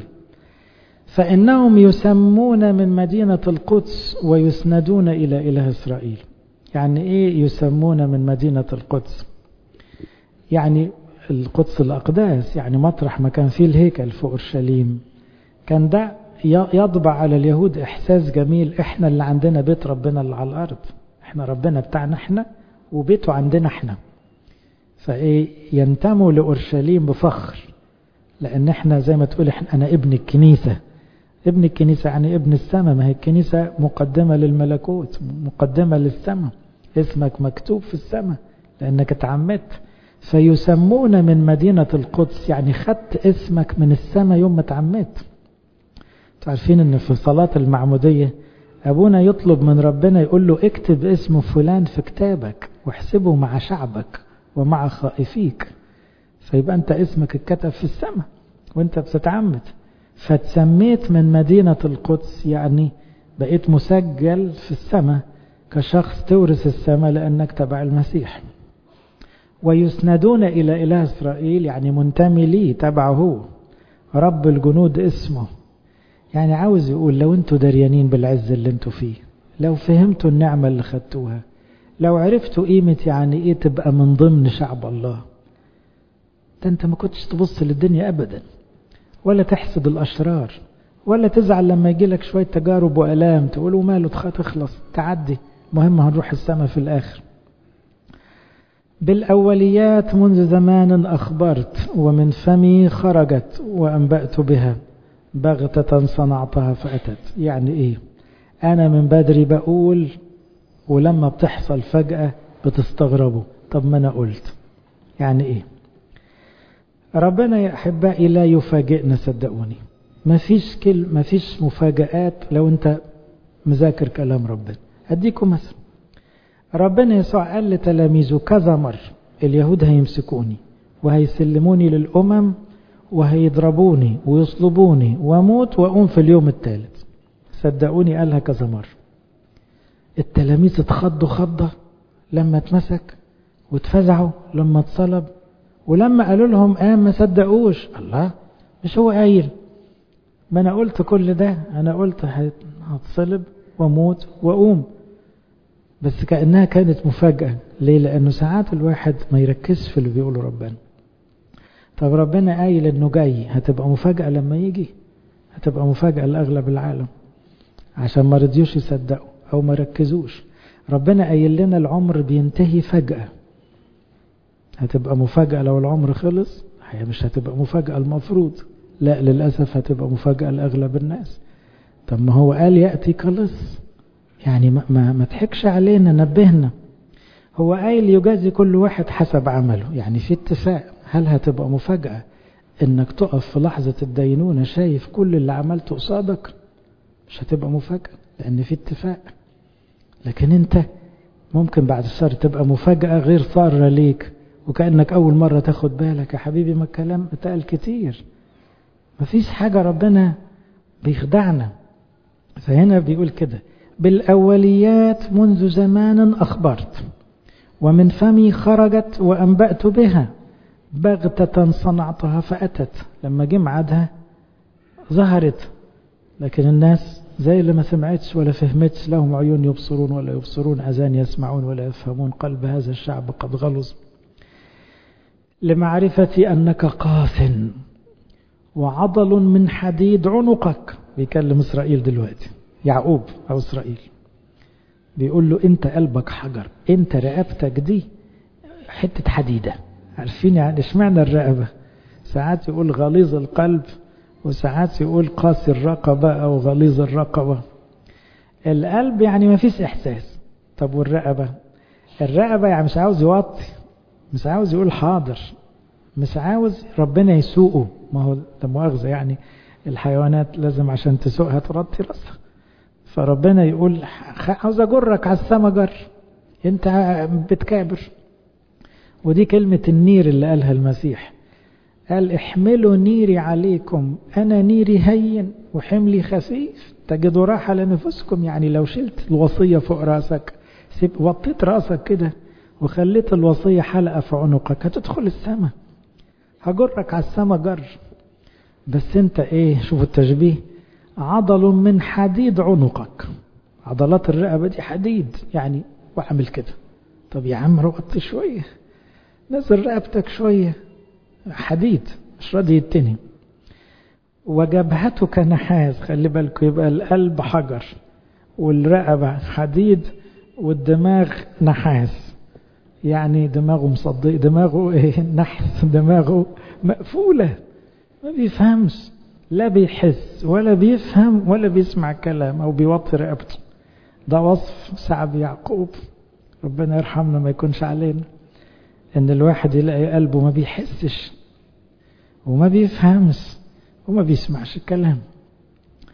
فإنهم يسمون من مدينة القدس ويسندون إلى إله إسرائيل يعني إيه يسمون من مدينة القدس يعني القدس الأقداس يعني مطرح ما كان فيه الهيكل في أورشليم كان ده يطبع على اليهود إحساس جميل إحنا اللي عندنا بيت ربنا اللي على الأرض إحنا ربنا بتاعنا إحنا وبيته عندنا إحنا فإيه ينتموا لأورشليم بفخر لأن إحنا زي ما تقول إحنا أنا ابن الكنيسة ابن الكنيسة يعني ابن السماء ما هي الكنيسة مقدمة للملكوت مقدمة للسماء اسمك مكتوب في السماء لأنك اتعمدت فيسمون من مدينة القدس يعني خدت اسمك من السماء يوم ما اتعمدت عارفين ان في صلاة المعمودية ابونا يطلب من ربنا يقول له اكتب اسم فلان في كتابك واحسبه مع شعبك ومع خائفيك فيبقى انت اسمك اتكتب في السماء وانت بتتعمد فتسميت من مدينة القدس يعني بقيت مسجل في السماء كشخص تورث السماء لأنك تبع المسيح ويسندون إلى إله إسرائيل يعني منتمي ليه تبعه رب الجنود اسمه يعني عاوز يقول لو انتوا دريانين بالعز اللي انتوا فيه لو فهمتوا النعمة اللي خدتوها لو عرفتوا قيمة يعني ايه تبقى من ضمن شعب الله ده انت ما كنتش تبص للدنيا ابدا ولا تحسد الاشرار ولا تزعل لما يجي لك شوية تجارب وألام تقولوا ماله تخلص تعدي مهم هنروح السماء في الآخر بالأوليات منذ زمان أخبرت ومن فمي خرجت وأنبأت بها بغتة صنعتها فأتت يعني إيه أنا من بدري بقول ولما بتحصل فجأة بتستغربوا طب ما أنا قلت يعني إيه ربنا يا أحبائي لا يفاجئنا صدقوني ما فيش كل ما فيش مفاجآت لو أنت مذاكر كلام ربنا أديكم مثلا ربنا يسوع قال لتلاميذه كذا مرة اليهود هيمسكوني وهيسلموني للأمم وهيضربوني ويصلبوني واموت واقوم في اليوم الثالث صدقوني قالها كذا مرة التلاميذ اتخضوا خضة لما اتمسك واتفزعوا لما اتصلب ولما قالوا لهم قام ما صدقوش الله مش هو قايل ما انا قلت كل ده انا قلت هتصلب واموت واقوم بس كأنها كانت مفاجأة ليه لأنه ساعات الواحد ما يركزش في اللي بيقوله ربنا طب ربنا قايل انه جاي هتبقى مفاجأة لما يجي هتبقى مفاجأة لأغلب العالم عشان ما رضيوش يصدقوا أو ما ركزوش ربنا قايل لنا العمر بينتهي فجأة هتبقى مفاجأة لو العمر خلص هي مش هتبقى مفاجأة المفروض لا للأسف هتبقى مفاجأة لأغلب الناس طب ما هو قال يأتي كلص يعني ما, ما, ما تحكش علينا نبهنا هو قايل يجازي كل واحد حسب عمله يعني في اتفاق هل هتبقى مفاجأة انك تقف في لحظة الدينونة شايف كل اللي عملته قصادك مش هتبقى مفاجأة لان في اتفاق لكن انت ممكن بعد الشر تبقى مفاجأة غير صارة ليك وكأنك أول مرة تاخد بالك يا حبيبي ما الكلام اتقال كتير مفيش حاجة ربنا بيخدعنا فهنا بيقول كده بالأوليات منذ زمان أخبرت ومن فمي خرجت وأنبأت بها بغتة صنعتها فأتت لما جه ميعادها ظهرت لكن الناس زي اللي ما سمعتش ولا فهمتش لهم عيون يبصرون ولا يبصرون أذان يسمعون ولا يفهمون قلب هذا الشعب قد غلظ لمعرفتي أنك قاس وعضل من حديد عنقك بيكلم إسرائيل دلوقتي يعقوب أو إسرائيل بيقول له أنت قلبك حجر أنت رقبتك دي حتة حديدة عارفين يعني اشمعنى الرقبة ساعات يقول غليظ القلب وساعات يقول قاسي الرقبة أو غليظ الرقبة القلب يعني ما فيش إحساس طب والرقبة الرقبة يعني مش عاوز يوطي مش عاوز يقول حاضر مش عاوز ربنا يسوقه ما هو ده مؤاخذة يعني الحيوانات لازم عشان تسوقها ترطي راسها فربنا يقول عاوز اجرك على السما جر انت بتكابر ودي كلمة النير اللي قالها المسيح قال احملوا نيري عليكم انا نيري هين وحملي خفيف تجدوا راحة لنفسكم يعني لو شلت الوصية فوق راسك سيب وطيت راسك كده وخليت الوصية حلقة في عنقك هتدخل السما هجرك على السما جر بس انت ايه شوفوا التشبيه عضل من حديد عنقك عضلات الرقبة دي حديد يعني واعمل كده طب يا عم رقبت شوية نزل رقبتك شوية حديد مش راضي يتني وجبهتك نحاس خلي بالكم يبقى القلب حجر والرقبة حديد والدماغ نحاس يعني دماغه مصدق دماغه ايه نحس دماغه مقفولة ما بيفهمش لا بيحس ولا بيفهم ولا بيسمع كلام او بيوطي رقبته ده وصف صعب يعقوب ربنا يرحمنا ما يكونش علينا ان الواحد يلاقي قلبه ما بيحسش وما بيفهمش وما بيسمعش الكلام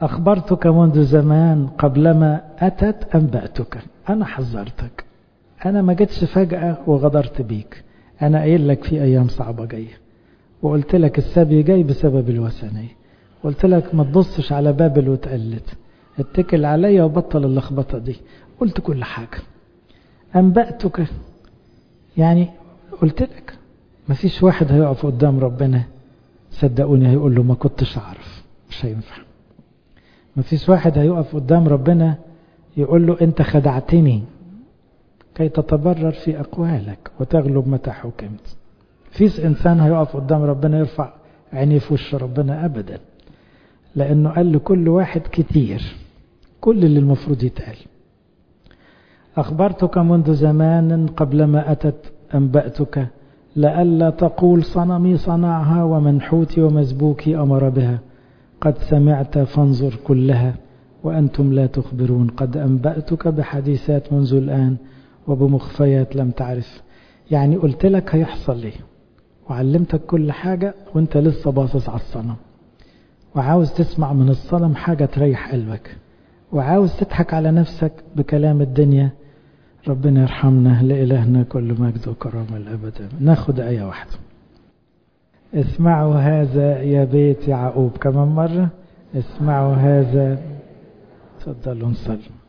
أخبرتك منذ زمان قبلما أتت أنبأتك أنا حذرتك أنا ما جيتش فجأة وغدرت بيك أنا قايل لك في أيام صعبة جاية وقلت لك السبي جاي بسبب الوثنية قلت لك ما تبصش على بابل وتقلد اتكل عليا وبطل اللخبطة دي قلت كل حاجة أنبأتك يعني قلت لك ما فيش واحد هيقف قدام ربنا صدقوني هيقول له ما كنتش أعرف مش هينفع ما فيش واحد هيقف قدام ربنا يقول له أنت خدعتني كي تتبرر في أقوالك وتغلب متى حكمت فيش إنسان هيقف قدام ربنا يرفع عينيه في وش ربنا أبدا لأنه قال لكل واحد كتير كل اللي المفروض يتقال أخبرتك منذ زمان قبلما أتت أنبأتك لئلا تقول صنمي صنعها ومنحوتي ومزبوكي أمر بها قد سمعت فانظر كلها وأنتم لا تخبرون قد أنبأتك بحديثات منذ الآن وبمخفيات لم تعرف يعني قلت لك هيحصل ليه وعلمتك كل حاجة وانت لسه باصص على الصنم وعاوز تسمع من الصنم حاجة تريح قلبك وعاوز تضحك على نفسك بكلام الدنيا ربنا يرحمنا لإلهنا كل مجد وكرامة الأبد ناخد آية واحدة اسمعوا هذا يا بيت يعقوب كمان مرة اسمعوا هذا تفضلوا نصلي